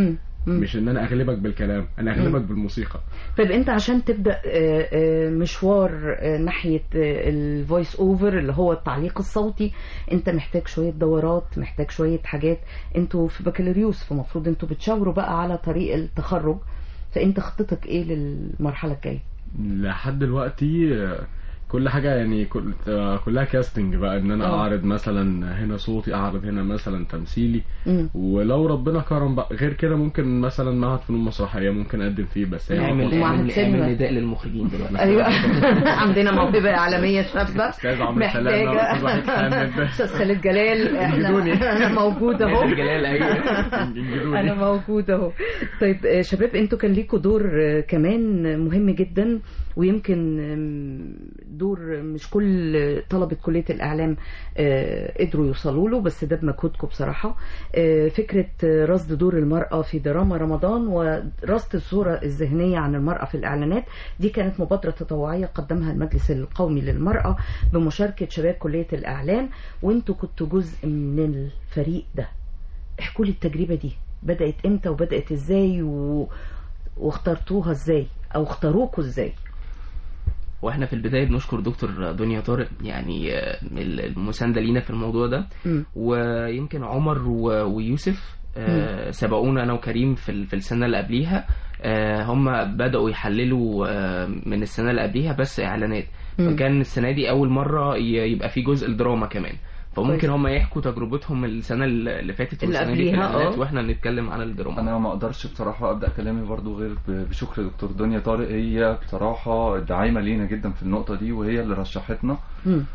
S3: مم.
S11: مش ان انا اغلبك بالكلام انا اغلبك بالموسيقى
S3: طيب انت عشان تبدا آه، آه، مشوار آه، ناحيه الفويس اوفر اللي هو التعليق الصوتي انت محتاج شويه دورات محتاج شويه حاجات انتوا في بكالوريوس فمفروض انتوا بتشاوروا بقى على طريق التخرج فانت خطتك ايه للمرحله الجايه
S11: لحد دلوقتي آه، كل حاجة يعني كل آه، كلها كاستنج بقى ان انا
S3: آه.
S11: اعرض مثلا هنا صوتي اعرض هنا مثلا تمثيلي
S3: مم.
S11: ولو ربنا كرم بقى غير كده ممكن مثلا معهد فنون مسرحية ممكن اقدم فيه بس هي
S4: نعمل
S11: خطوة.
S3: ومعهد
S4: نعمل
S3: سينما.
S4: نعمل نداء للمخرجين دلوقتي
S3: ايوه عندنا موهبه اعلاميه شابه
S11: أستاذ عمرو سلامة وأستاذ وحيد حامد.
S3: استاذ خالد جلال
S11: انجدوني.
S3: احنا انا موجوده اهو
S4: خالد جلال، أيوة.
S11: انجدوني.
S3: انا موجوده اهو طيب آه، شباب انتوا كان ليكوا دور آه، كمان مهم جدا ويمكن آم، دور مش كل طلبة كلية الإعلام آه، قدروا يوصلوا له بس ده بمجهودكم بصراحة آه، فكرة آه، رصد دور المرأة في دراما رمضان ورصد الصورة الذهنية عن المرأة في الإعلانات دي كانت مبادرة تطوعية قدمها المجلس القومي للمرأة بمشاركة شباب كلية الإعلام وانتوا كنتوا جزء من الفريق ده احكوا لي التجربة دي بدأت امتى وبدأت ازاي و... واخترتوها ازاي او اختاروكوا ازاي
S4: واحنا في البدايه بنشكر دكتور دنيا طارق يعني آه، المسانده لينا في الموضوع ده
S3: مم.
S4: ويمكن عمر و- ويوسف آه، سبقونا انا وكريم في ال- في السنه اللي قبليها آه، هم بداوا يحللوا آه، من السنه اللي قبليها بس اعلانات
S3: مم.
S4: فكان السنه دي اول مره ي- يبقى في جزء الدراما كمان فممكن
S3: كويس.
S4: هم يحكوا تجربتهم السنه اللي فاتت
S3: اللي
S4: والسنه دي في
S3: قبليها،
S4: الاعلانات
S3: آه.
S4: واحنا نتكلم عن الدراما
S7: انا ما اقدرش بصراحه ابدا كلامي برضو غير ب- بشكر دكتور دنيا طارق هي بصراحه داعمه لينا جدا في النقطه دي وهي اللي رشحتنا
S3: مم.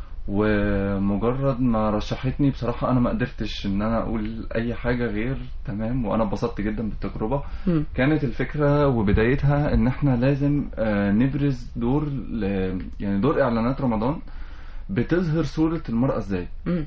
S7: ومجرد ما رشحتني بصراحه انا ما قدرتش ان انا اقول اي حاجه غير تمام وانا اتبسطت جدا بالتجربه
S3: مم.
S7: كانت الفكره وبدايتها ان احنا لازم آه، نبرز دور ل- يعني دور اعلانات رمضان بتظهر صوره المراه ازاي
S3: مم.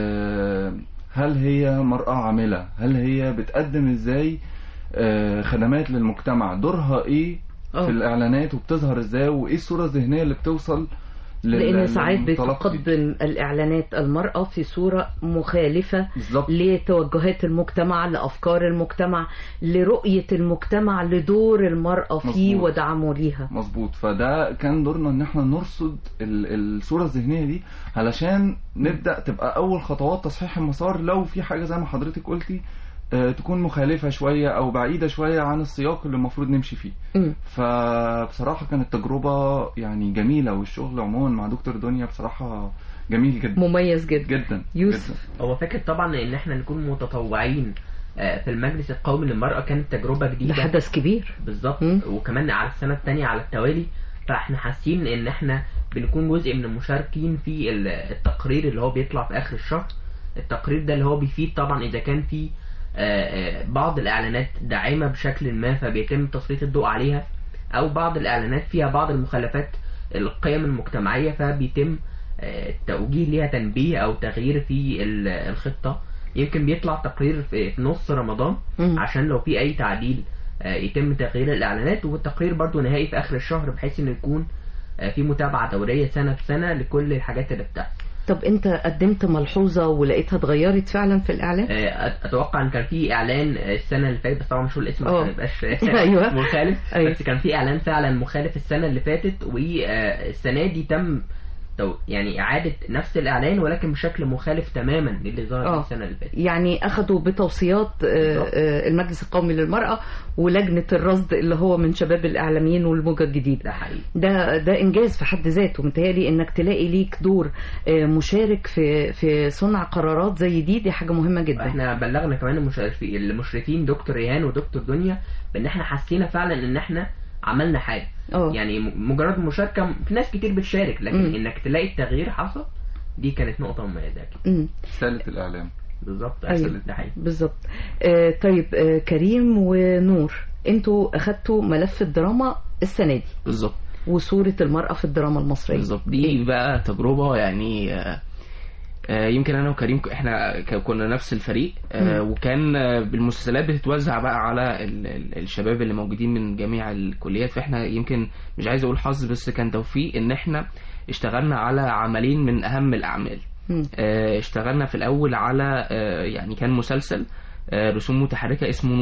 S7: آه، هل هي مرأة عاملة هل هي بتقدم ازاي آه، خدمات للمجتمع دورها ايه
S3: أه.
S7: في الاعلانات وبتظهر ازاي وايه الصورة الذهنية اللي بتوصل لل-
S3: لان ساعات
S7: للمتلقي؟
S3: بتقدم الاعلانات المرأة في صورة مخالفة
S7: بالظبط
S3: لتوجهات المجتمع لافكار المجتمع لرؤية المجتمع لدور المرأة فيه
S7: مظبوط.
S3: ودعمه ليها
S7: مظبوط فده كان دورنا ان احنا نرصد ال- الصورة الذهنية دي علشان نبدأ تبقى اول خطوات تصحيح المسار لو في حاجة زي ما حضرتك قلتي آه، تكون مخالفة شوية او بعيدة شوية عن السياق اللي المفروض نمشي فيه
S3: مم.
S7: فبصراحة كانت تجربة يعني جميلة والشغل عموما مع دكتور دنيا بصراحة جميل جدا
S3: مميز جدا
S7: جدا
S3: يوسف
S5: هو فكرة طبعا ان احنا نكون متطوعين آه، في المجلس القومي للمرأة كانت تجربة
S3: ده
S5: جديدة
S3: حدث كبير
S5: بالظبط
S3: مم.
S5: وكمان على السنة التانية على التوالي فاحنا حاسين ان احنا بنكون جزء من المشاركين في ال- التقرير اللي هو بيطلع في اخر الشهر التقرير ده اللي هو بيفيد طبعا اذا كان في آه، آه، بعض الاعلانات داعمة بشكل ما فبيتم تسليط الضوء عليها او بعض الاعلانات فيها بعض المخالفات القيم المجتمعية فبيتم آه، التوجيه ليها تنبيه او تغيير في ال- الخطة يمكن بيطلع تقرير في في نص رمضان
S3: مم.
S5: عشان لو في اي تعديل آه، يتم تغيير الاعلانات والتقرير برضو نهائي في اخر الشهر بحيث انه يكون آه، في متابعة دورية سنة بسنة لكل الحاجات اللي بتحصل
S3: طب انت قدمت ملحوظة ولقيتها اتغيرت فعلا في الاعلان
S5: آه، أت- اتوقع ان كان في اعلان آه، السنة اللي فاتت بس طبعا مش هقول الاسم
S3: اه.
S5: عشان ما يبقاش
S3: أيوة.
S5: مخالف
S3: أيوة.
S5: بس كان في اعلان فعلا مخالف السنة اللي فاتت والسنة دي تم تو- يعني اعادة نفس الاعلان ولكن بشكل مخالف تماما للي ظهر
S3: اه.
S5: السنة اللي فاتت
S3: يعني اخذوا بتوصيات آه، آه، المجلس القومي للمرأة ولجنة الرصد اللي هو من شباب الاعلاميين والموجة الجديد
S5: ده حقيقي
S3: ده ده انجاز في حد ذاته متهيألي انك تلاقي ليك دور آه، مشارك في في صنع قرارات زي دي دي حاجة مهمة جدا
S5: احنا بلغنا كمان المشرفين المشرفين دكتور ريهان ودكتور دنيا بان احنا حسينا فعلا ان احنا عملنا حاجه
S3: اه.
S5: يعني م- مجرد المشاركه في ناس كتير بتشارك لكن
S3: مم.
S5: انك تلاقي التغيير حصل دي كانت نقطه مميزه أكيد.
S3: مم.
S7: رسالة الإعلام
S5: بالظبط
S3: أيوة.
S5: ده حقيقي
S3: بالظبط آه، طيب آه، كريم ونور انتوا اخدتوا ملف الدراما السنة دي
S4: بالظبط
S3: وصورة المرأة في الدراما المصرية
S4: بالظبط دي بقى تجربة يعني آه، آه، يمكن انا وكريم ك- احنا ك- كنا نفس الفريق آه،
S3: مم.
S4: وكان آه، بالمسلسلات بتتوزع بقى على ال- ال- الشباب اللي موجودين من جميع الكليات فاحنا يمكن مش عايز اقول حظ بس كان توفيق ان احنا اشتغلنا على عملين من اهم الاعمال
S3: مم.
S4: آه، اشتغلنا في الاول على آه، يعني كان مسلسل آه، رسوم متحركة اسمه نورة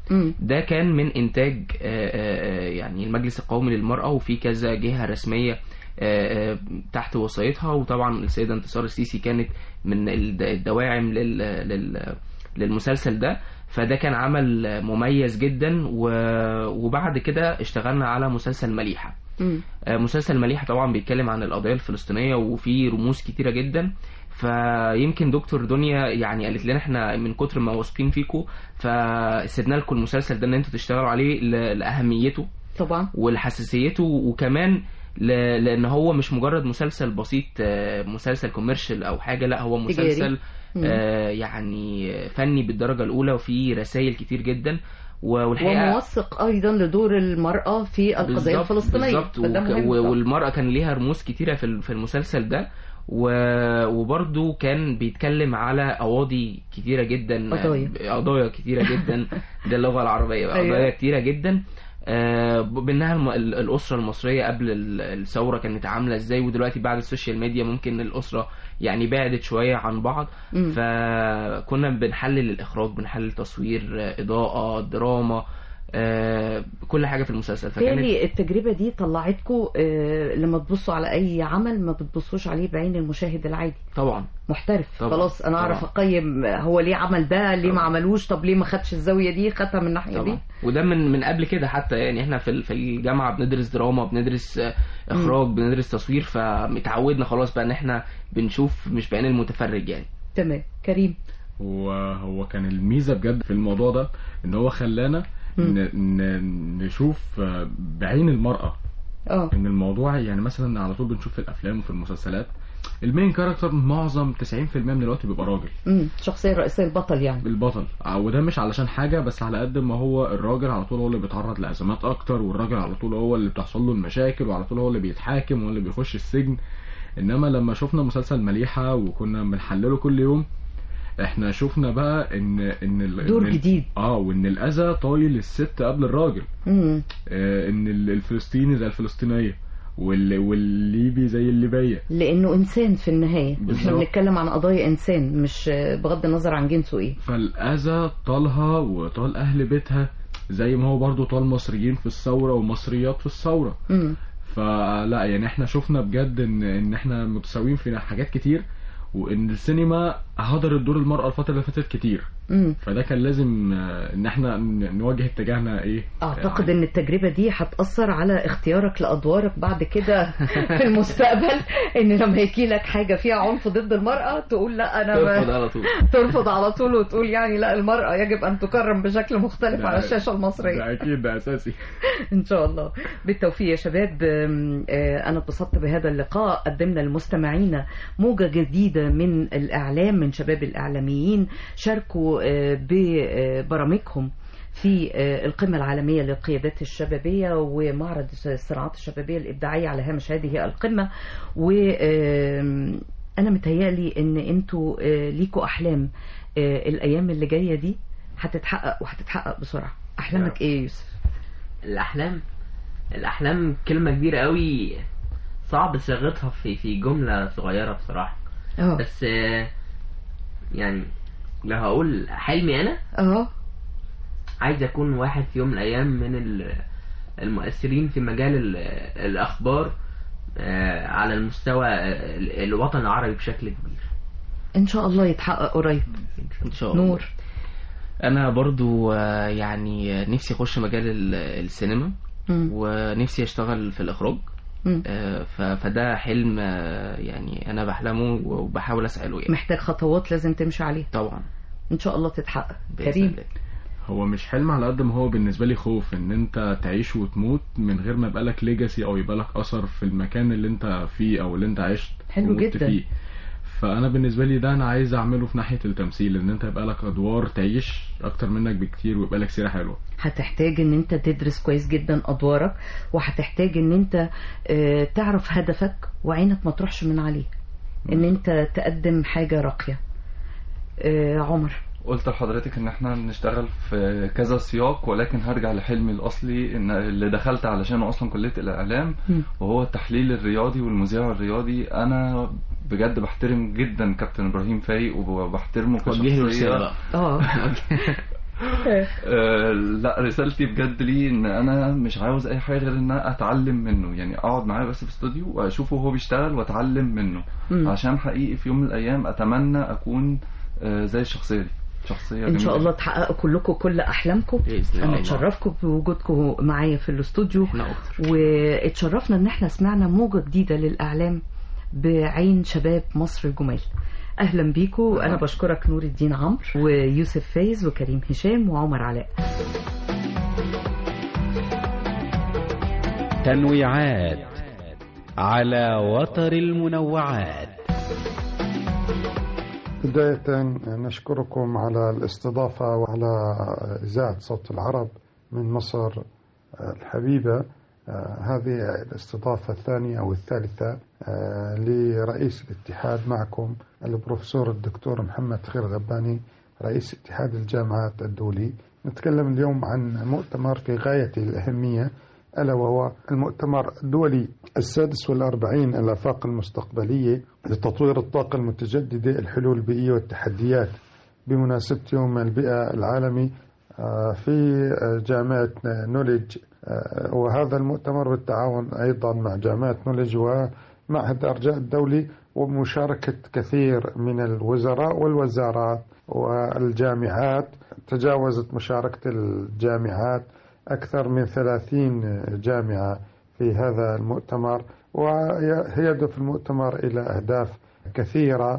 S3: مم.
S4: ده كان من انتاج آه، آه، يعني المجلس القومي للمرأة وفي كذا جهة رسمية آه، آه، تحت وصايتها وطبعا السيدة انتصار السيسي كانت من الد- الدواعم لل لل للمسلسل ده فده كان عمل مميز جدا و- وبعد كده اشتغلنا على مسلسل مليحة
S3: مم.
S4: آه، مسلسل مليحة طبعا بيتكلم عن القضية الفلسطينية وفيه رموز كتيرة جدا فيمكن دكتور دنيا يعني قالت لنا احنا من كتر ما واثقين فيكم فسيبنا لكم المسلسل ده ان انتوا تشتغلوا عليه ل- لاهميته
S3: طبعا
S4: ولحساسيته وكمان ل- لان هو مش مجرد مسلسل بسيط آه، مسلسل كوميرشال او حاجه لا هو
S3: تجاري.
S4: مسلسل
S3: مم.
S4: آه، يعني فني بالدرجه الاولى وفيه رسائل كتير جدا و- والحقيقه
S3: وموثق ايضا لدور المرأة في القضية
S4: بالظبط-
S3: الفلسطينية
S4: بالظبط
S3: فده
S4: وك-
S3: مهم
S4: و-
S3: طبعاً.
S4: والمرأة كان ليها رموز كتيرة في ال- في المسلسل ده و- وبرضه كان بيتكلم على قواضي كتيرة جدا
S3: قضايا.
S4: قضايا كتيرة جدا ده اللغة العربية بقى،
S3: أيوة.
S4: قضايا كتيرة جدا آه، بانها الم- ال- الاسره المصريه قبل ال- الثوره كانت عامله ازاي ودلوقتي بعد السوشيال ميديا ممكن الاسره يعني بعدت شويه عن بعض
S3: مم.
S4: فكنا بنحلل الاخراج بنحلل تصوير آه، اضاءه دراما آه، كل حاجه في المسلسل فكانت
S3: بالتالي التجربة دي طلعتكم آه، لما تبصوا على أي عمل ما بتبصوش عليه بعين المشاهد العادي
S4: طبعا
S3: محترف
S4: طبعاً.
S3: خلاص أنا أعرف
S4: طبعاً.
S3: أقيم هو ليه عمل ده ليه ما عملوش طب ليه ما خدش الزاوية دي خدها من الناحية دي
S4: طبعا وده من من قبل كده حتى يعني احنا في ال- في الجامعه بندرس دراما بندرس آه، اخراج بندرس تصوير فمتعودنا خلاص بقى ان احنا بنشوف مش بعين المتفرج يعني
S3: تمام كريم
S11: وهو كان الميزه بجد في الموضوع ده ان هو خلانا ن- ن- نشوف آه، بعين المراه
S3: اه
S11: ان الموضوع يعني مثلا على طول بنشوف في الافلام وفي المسلسلات المين كاركتر معظم 90% من الوقت بيبقى راجل
S3: امم الشخصية الرئيسية البطل يعني
S11: البطل آه، وده مش علشان حاجه بس على قد ما هو الراجل على طول هو اللي بيتعرض لازمات اكتر والراجل على طول هو اللي بتحصل له المشاكل وعلى طول هو اللي بيتحاكم هو اللي بيخش السجن انما لما شفنا مسلسل مليحه وكنا بنحلله كل يوم احنا شفنا بقى ان ان ال-
S3: دور
S11: إن ال-
S3: جديد.
S11: اه وان الاذى طايل الست قبل الراجل
S3: امم
S11: آه ان ال- الفلسطيني زي الفلسطينيه وال... والليبي زي الليبيه
S3: لأنه إنسان في النهاية احنا
S11: بالظبط.
S3: بنتكلم عن قضايا إنسان مش آه، بغض النظر عن جنسه إيه
S11: فالأذى طالها وطال أهل بيتها زي ما هو برضو طال مصريين في الثورة ومصريات في الثورة
S3: امم
S11: فلا يعني احنا شفنا بجد ان ان احنا متساويين في حاجات كتير وان السينما هدرت دور المرأة الفترة اللي فاتت كتير
S3: امم
S11: فده كان لازم آه، ان احنا ن- نوجه اتجاهنا ايه
S3: اعتقد ان التجربه دي هتاثر على اختيارك لادوارك بعد كده في المستقبل ان لما يجي لك حاجه فيها عنف ضد المراه تقول لا انا
S4: ترفض
S3: ما
S4: على طول
S3: ترفض على طول وتقول يعني لا المراه يجب ان تكرم بشكل مختلف
S11: ده-
S3: على الشاشه المصريه
S11: ده اكيد ده اساسي
S3: ان شاء الله بالتوفيق يا شباب أم، آه، انا اتبسطت بهذا اللقاء قدمنا لمستمعينا موجه جديده من الاعلام من شباب الاعلاميين شاركوا آه، ببرامجهم في آه، القمة العالمية للقيادات الشبابية ومعرض الصناعات الشبابية الإبداعية على هامش هذه القمة وأنا متهيألي إن أنتوا آه، ليكوا أحلام آه، الأيام اللي جاية دي هتتحقق وهتتحقق بسرعة أحلامك إيه يا يوسف؟
S5: الأحلام الأحلام كلمة كبيرة قوي صعب صياغتها في في جملة صغيرة بصراحة
S3: اه
S5: بس آه، يعني لو هقول حلمي أنا
S3: اه
S5: عايز أكون واحد في يوم من الأيام من ال- المؤثرين في مجال ال- الأخبار آه، على المستوى ال- الوطن العربي بشكل كبير
S3: إن شاء الله يتحقق قريب
S4: ان شاء الله
S3: نور
S4: انا برضو آه، يعني آه، نفسي اخش مجال ال- السينما
S3: مم.
S4: ونفسي اشتغل في الاخراج
S3: مم.
S4: آه، ف- فده حلم آه، يعني انا بحلمه وبحاول اسعى له يعني
S3: محتاج خطوات لازم تمشي عليها
S4: طبعا
S3: إن شاء الله تتحقق
S4: بإذن
S3: كريم
S4: الله.
S11: هو مش حلم على قد ما هو بالنسبة لي خوف ان انت تعيش وتموت من غير ما يبقى لك ليجاسي او يبقى لك اثر في المكان اللي انت فيه او اللي انت عشت
S3: حلو
S11: ومت
S3: جدا.
S11: فيه فانا بالنسبة لي ده انا عايز اعمله في ناحية التمثيل ان انت يبقى لك ادوار تعيش اكتر منك بكتير ويبقى لك سيرة حلوة
S3: هتحتاج ان انت تدرس كويس جدا ادوارك وهتحتاج ان انت آه، تعرف هدفك وعينك ما تروحش من عليه ان انت تقدم حاجة راقية آه، عمر
S7: قلت لحضرتك ان احنا نشتغل في كذا سياق ولكن هرجع لحلمي الاصلي ان اللي دخلت علشانه اصلا كليه الاعلام
S3: مم.
S7: وهو التحليل الرياضي والمذيع الرياضي انا بجد بحترم جدا كابتن ابراهيم فايق وبحترمه
S4: وجه له رسالة
S7: كشخصيه
S4: بقى.
S3: اه
S7: آه، لا رسالتي بجد ليه ان انا مش عاوز اي حاجه غير ان انا اتعلم منه يعني اقعد معاه بس في استوديو واشوفه وهو بيشتغل واتعلم منه
S3: مم.
S7: عشان حقيقي في يوم من الايام اتمنى اكون آه، زي الشخصيه دي شخصيه
S3: ان شاء
S7: جميلة.
S3: الله تحققوا كلكم كل احلامكم
S7: بإذن
S3: انا
S7: الله.
S3: اتشرفكم بوجودكم معايا في الاستوديو واتشرفنا ان احنا سمعنا موجه جديده للاعلام بعين شباب مصر الجمال اهلا بيكم انا بشكرك نور الدين عمرو ويوسف فايز وكريم هشام وعمر علاء
S1: تنويعات على وتر المنوعات
S13: بداية نشكركم على الاستضافة وعلى إذاعة صوت العرب من مصر الحبيبة آه، هذه الاستضافة الثانية أو الثالثة آه، لرئيس الاتحاد معكم البروفيسور الدكتور محمد خير غباني رئيس اتحاد الجامعات الدولي نتكلم اليوم عن مؤتمر في غاية الأهمية ألا وهو المؤتمر الدولي السادس والأربعين الآفاق المستقبلية لتطوير الطاقة المتجددة الحلول البيئية والتحديات بمناسبة يوم البيئة العالمي آه، في آه، جامعة نوليج آه، وهذا المؤتمر بالتعاون أيضا مع جامعة نوليج ومعهد أرجاء الدولي وبمشاركة كثير من الوزراء والوزارات والجامعات تجاوزت مشاركة الجامعات أكثر من ثلاثين جامعة في هذا المؤتمر ويهدف المؤتمر إلى أهداف كثيرة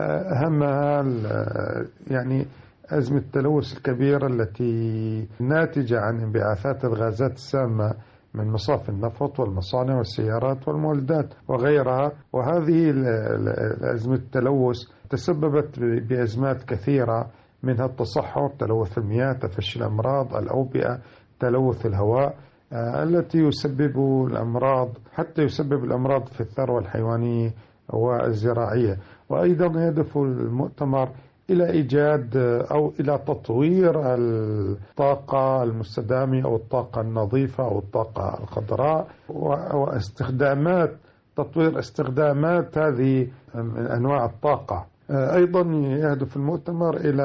S13: أهمها ال- يعني أزمة التلوث الكبيرة التي ناتجة عن انبعاثات الغازات السامة من مصافي النفط والمصانع والسيارات والمولدات وغيرها وهذه ال- ال- أزمة التلوث تسببت ب- بأزمات كثيرة منها التصحر تلوث المياه تفشي الأمراض الأوبئة تلوث الهواء آه، التي يسبب الأمراض حتى يسبب الأمراض في الثروة الحيوانية والزراعية وأيضا يهدف المؤتمر إلى إيجاد آه، أو إلى تطوير الطاقة المستدامة أو الطاقة النظيفة أو الطاقة الخضراء و- واستخدامات تطوير استخدامات هذه من أنواع الطاقة آه، أيضا يهدف المؤتمر إلى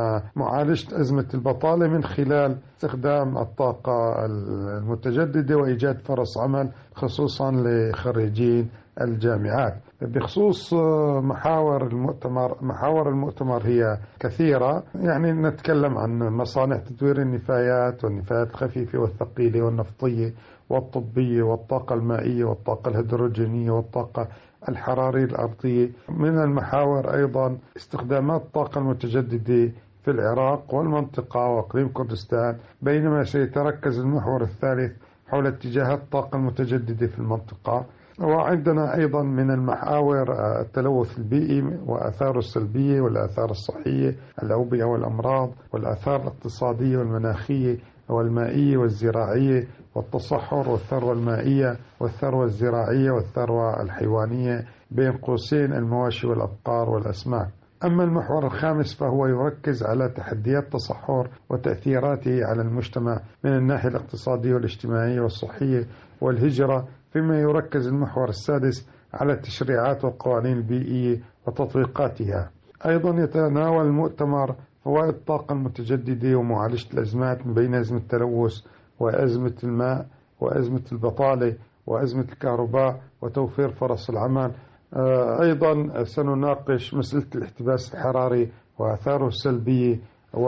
S13: معالجة أزمة البطالة من خلال استخدام الطاقة المتجددة وإيجاد فرص عمل خصوصا لخريجين الجامعات بخصوص آه، محاور المؤتمر محاور المؤتمر هي كثيرة يعني نتكلم عن مصانع تدوير النفايات والنفايات الخفيفة والثقيلة والنفطية والطبية والطاقة المائية والطاقة الهيدروجينية والطاقة الحرارية الأرضية من المحاور أيضا استخدامات الطاقة المتجددة في العراق والمنطقة وإقليم كردستان بينما سيتركز المحور الثالث حول اتجاهات الطاقة المتجددة في المنطقة وعندنا أيضا من المحاور آه، التلوث البيئي وآثاره السلبية والآثار الصحية الأوبئة والأمراض والآثار الاقتصادية والمناخية والمائية والزراعية والتصحر والثروة المائية والثروة الزراعية والثروة الحيوانية بين قوسين المواشي والأبقار والأسماك أما المحور الخامس فهو يركز على تحديات التصحر وتأثيراته على المجتمع من الناحية الاقتصادية والاجتماعية والصحية والهجرة فيما يركز المحور السادس على التشريعات والقوانين البيئية وتطبيقاتها أيضا يتناول المؤتمر فوائد الطاقة المتجددة ومعالجة الأزمات من بين أزمة التلوث وأزمة الماء وأزمة البطالة وأزمة الكهرباء وتوفير فرص العمل آه، أيضا سنناقش مسألة الاحتباس الحراري وآثاره السلبية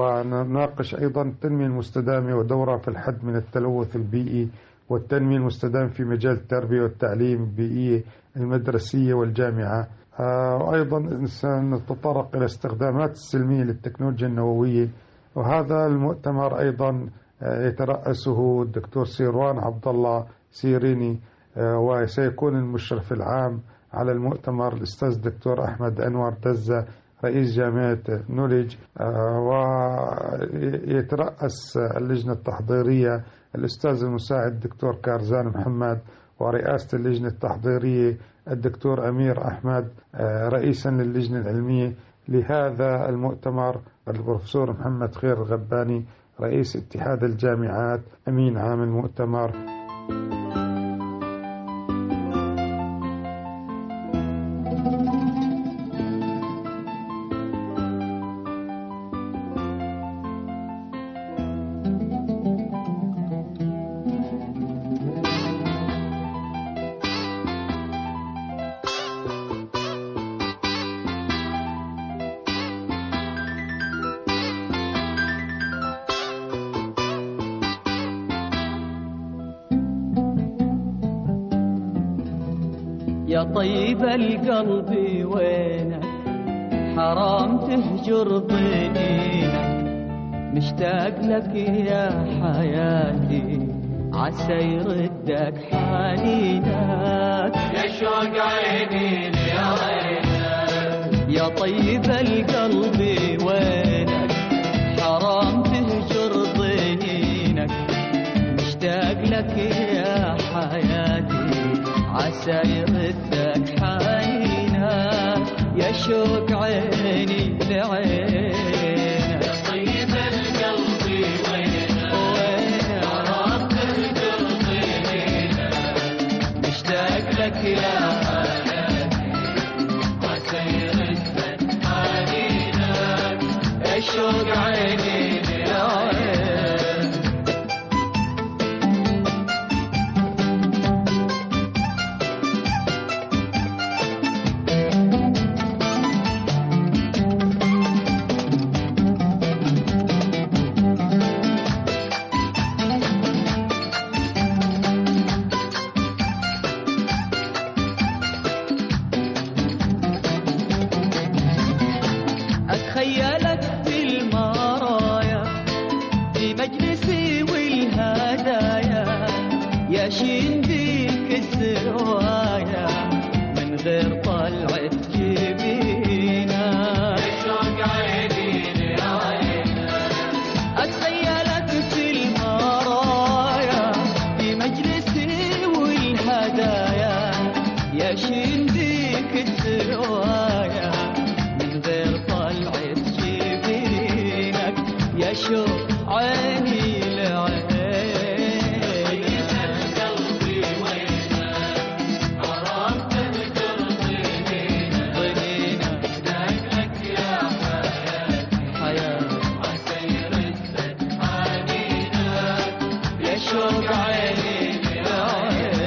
S13: ونناقش أيضا التنمية المستدامة ودورها في الحد من التلوث البيئي والتنمية المستدامة في مجال التربية والتعليم البيئية المدرسية والجامعة آه، وأيضا سنتطرق إلى استخدامات السلمية للتكنولوجيا النووية وهذا المؤتمر أيضا آه، يترأسه الدكتور سيروان عبد الله سيريني آه، وسيكون المشرف العام على المؤتمر الأستاذ الدكتور أحمد أنور دزة رئيس جامعة نوليج آه، ويترأس اللجنة التحضيرية الأستاذ المساعد الدكتور كارزان محمد ورئاسة اللجنة التحضيرية الدكتور أمير أحمد آه، رئيسا للجنة العلمية لهذا المؤتمر البروفيسور محمد خير الغباني رئيس اتحاد الجامعات أمين عام المؤتمر
S17: يا طيب القلب وينك حرام تهجر ضنينك مشتاق لك يا حياتي عسى يردك حنينك
S8: يا شوق عيني يا وينك
S17: يا طيب القلب وينك حرام تهجر ضنينك مشتاق لك يا حياتي عسى يردك حنينك يا شوق عيني لعينك
S8: يا طيب القلب وينك حرام تهجر ضنينك
S17: مشتاق لك يا
S8: حياتي عسى يردك حنينك
S17: الشوق عيني لعينك أتخيلك في المرايا في مجلسي والهدايا ياشين بيك الزوايا من غير طلعة جبينا
S8: شوق عيني يا وينك
S17: أتخيلك في المرايا في مجلسي والهدايا ياشين بيك الزوايا من غير طلعة جبينك يا شوق عيني لعينك
S8: قلبي وينك حرام تهجر ضنينك
S17: ضنينك
S8: مشتاق لك يا حياتي
S17: حياتي
S8: عسى يردك حنينك
S17: يا شوق عيني لعينك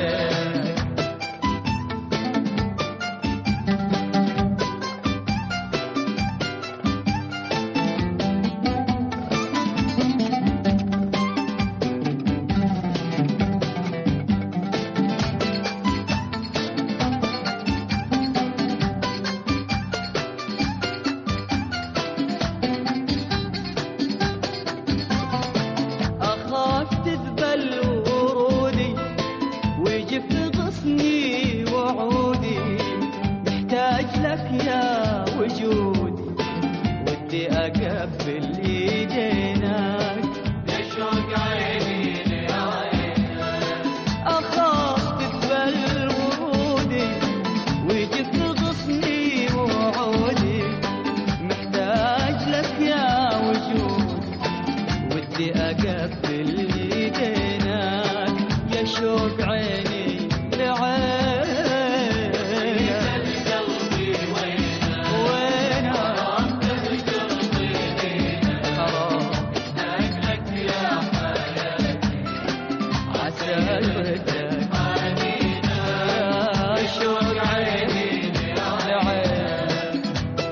S17: أخاف تذبل ورودي ويجف غصني وعودي محتاج لك يا وجودي ودي أقبل إيدينك
S8: يا شوق عيني يا وينك
S17: أخاف تذبل ورودي ويجف غصني وعودي محتاج لك يا وجودي ودي أقبل إيدينك يا شوق عيني لعينك
S8: قلبي وينك
S17: وينك
S8: حرام تهجر ضنينك
S17: حرام
S8: مشتاق لك يا حياتي
S17: عسى يردك
S8: حنينك
S17: يا شوق عيني لعينك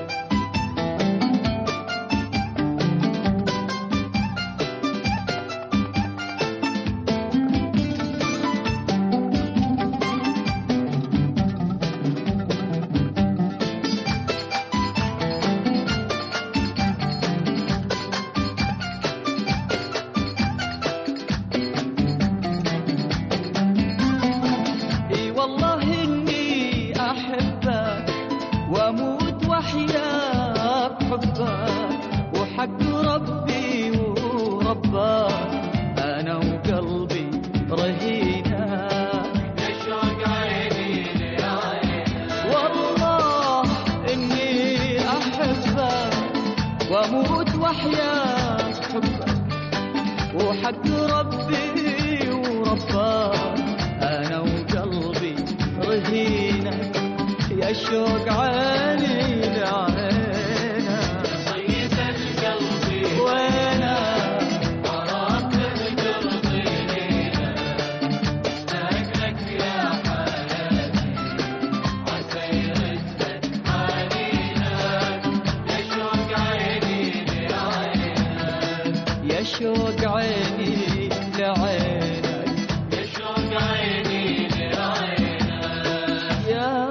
S17: اي والله اني احبك واموت واحياك حبك وحق ربي وربك انا وقلبي رهينك
S8: يا شوق عيني يا وينك
S17: والله اني احبك واموت واحياك حبك وحق ربي وربك انا وقلبي رهينك يا شوق عيني لعينك
S8: طيب القلب
S17: وينك
S8: حرام تهجر ضنينك مشتاق لك يا حياتي عسى يردك حنينك يا شوق عيني يا وينك
S17: يا شوق عيني لعينك
S8: يا شوق عيني يا وينك
S17: يا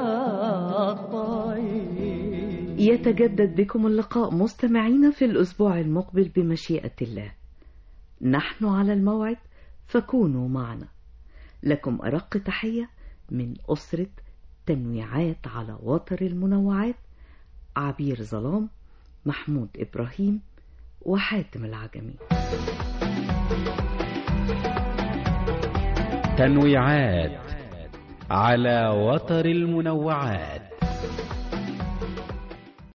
S3: يتجدد بكم اللقاء مستمعين في الأسبوع المقبل بمشيئة الله نحن على الموعد فكونوا معنا لكم أرق تحية من أسرة تنويعات على وتر المنوعات عبير ظلام محمود إبراهيم وحاتم العجمي
S1: تنويعات على وتر المنوعات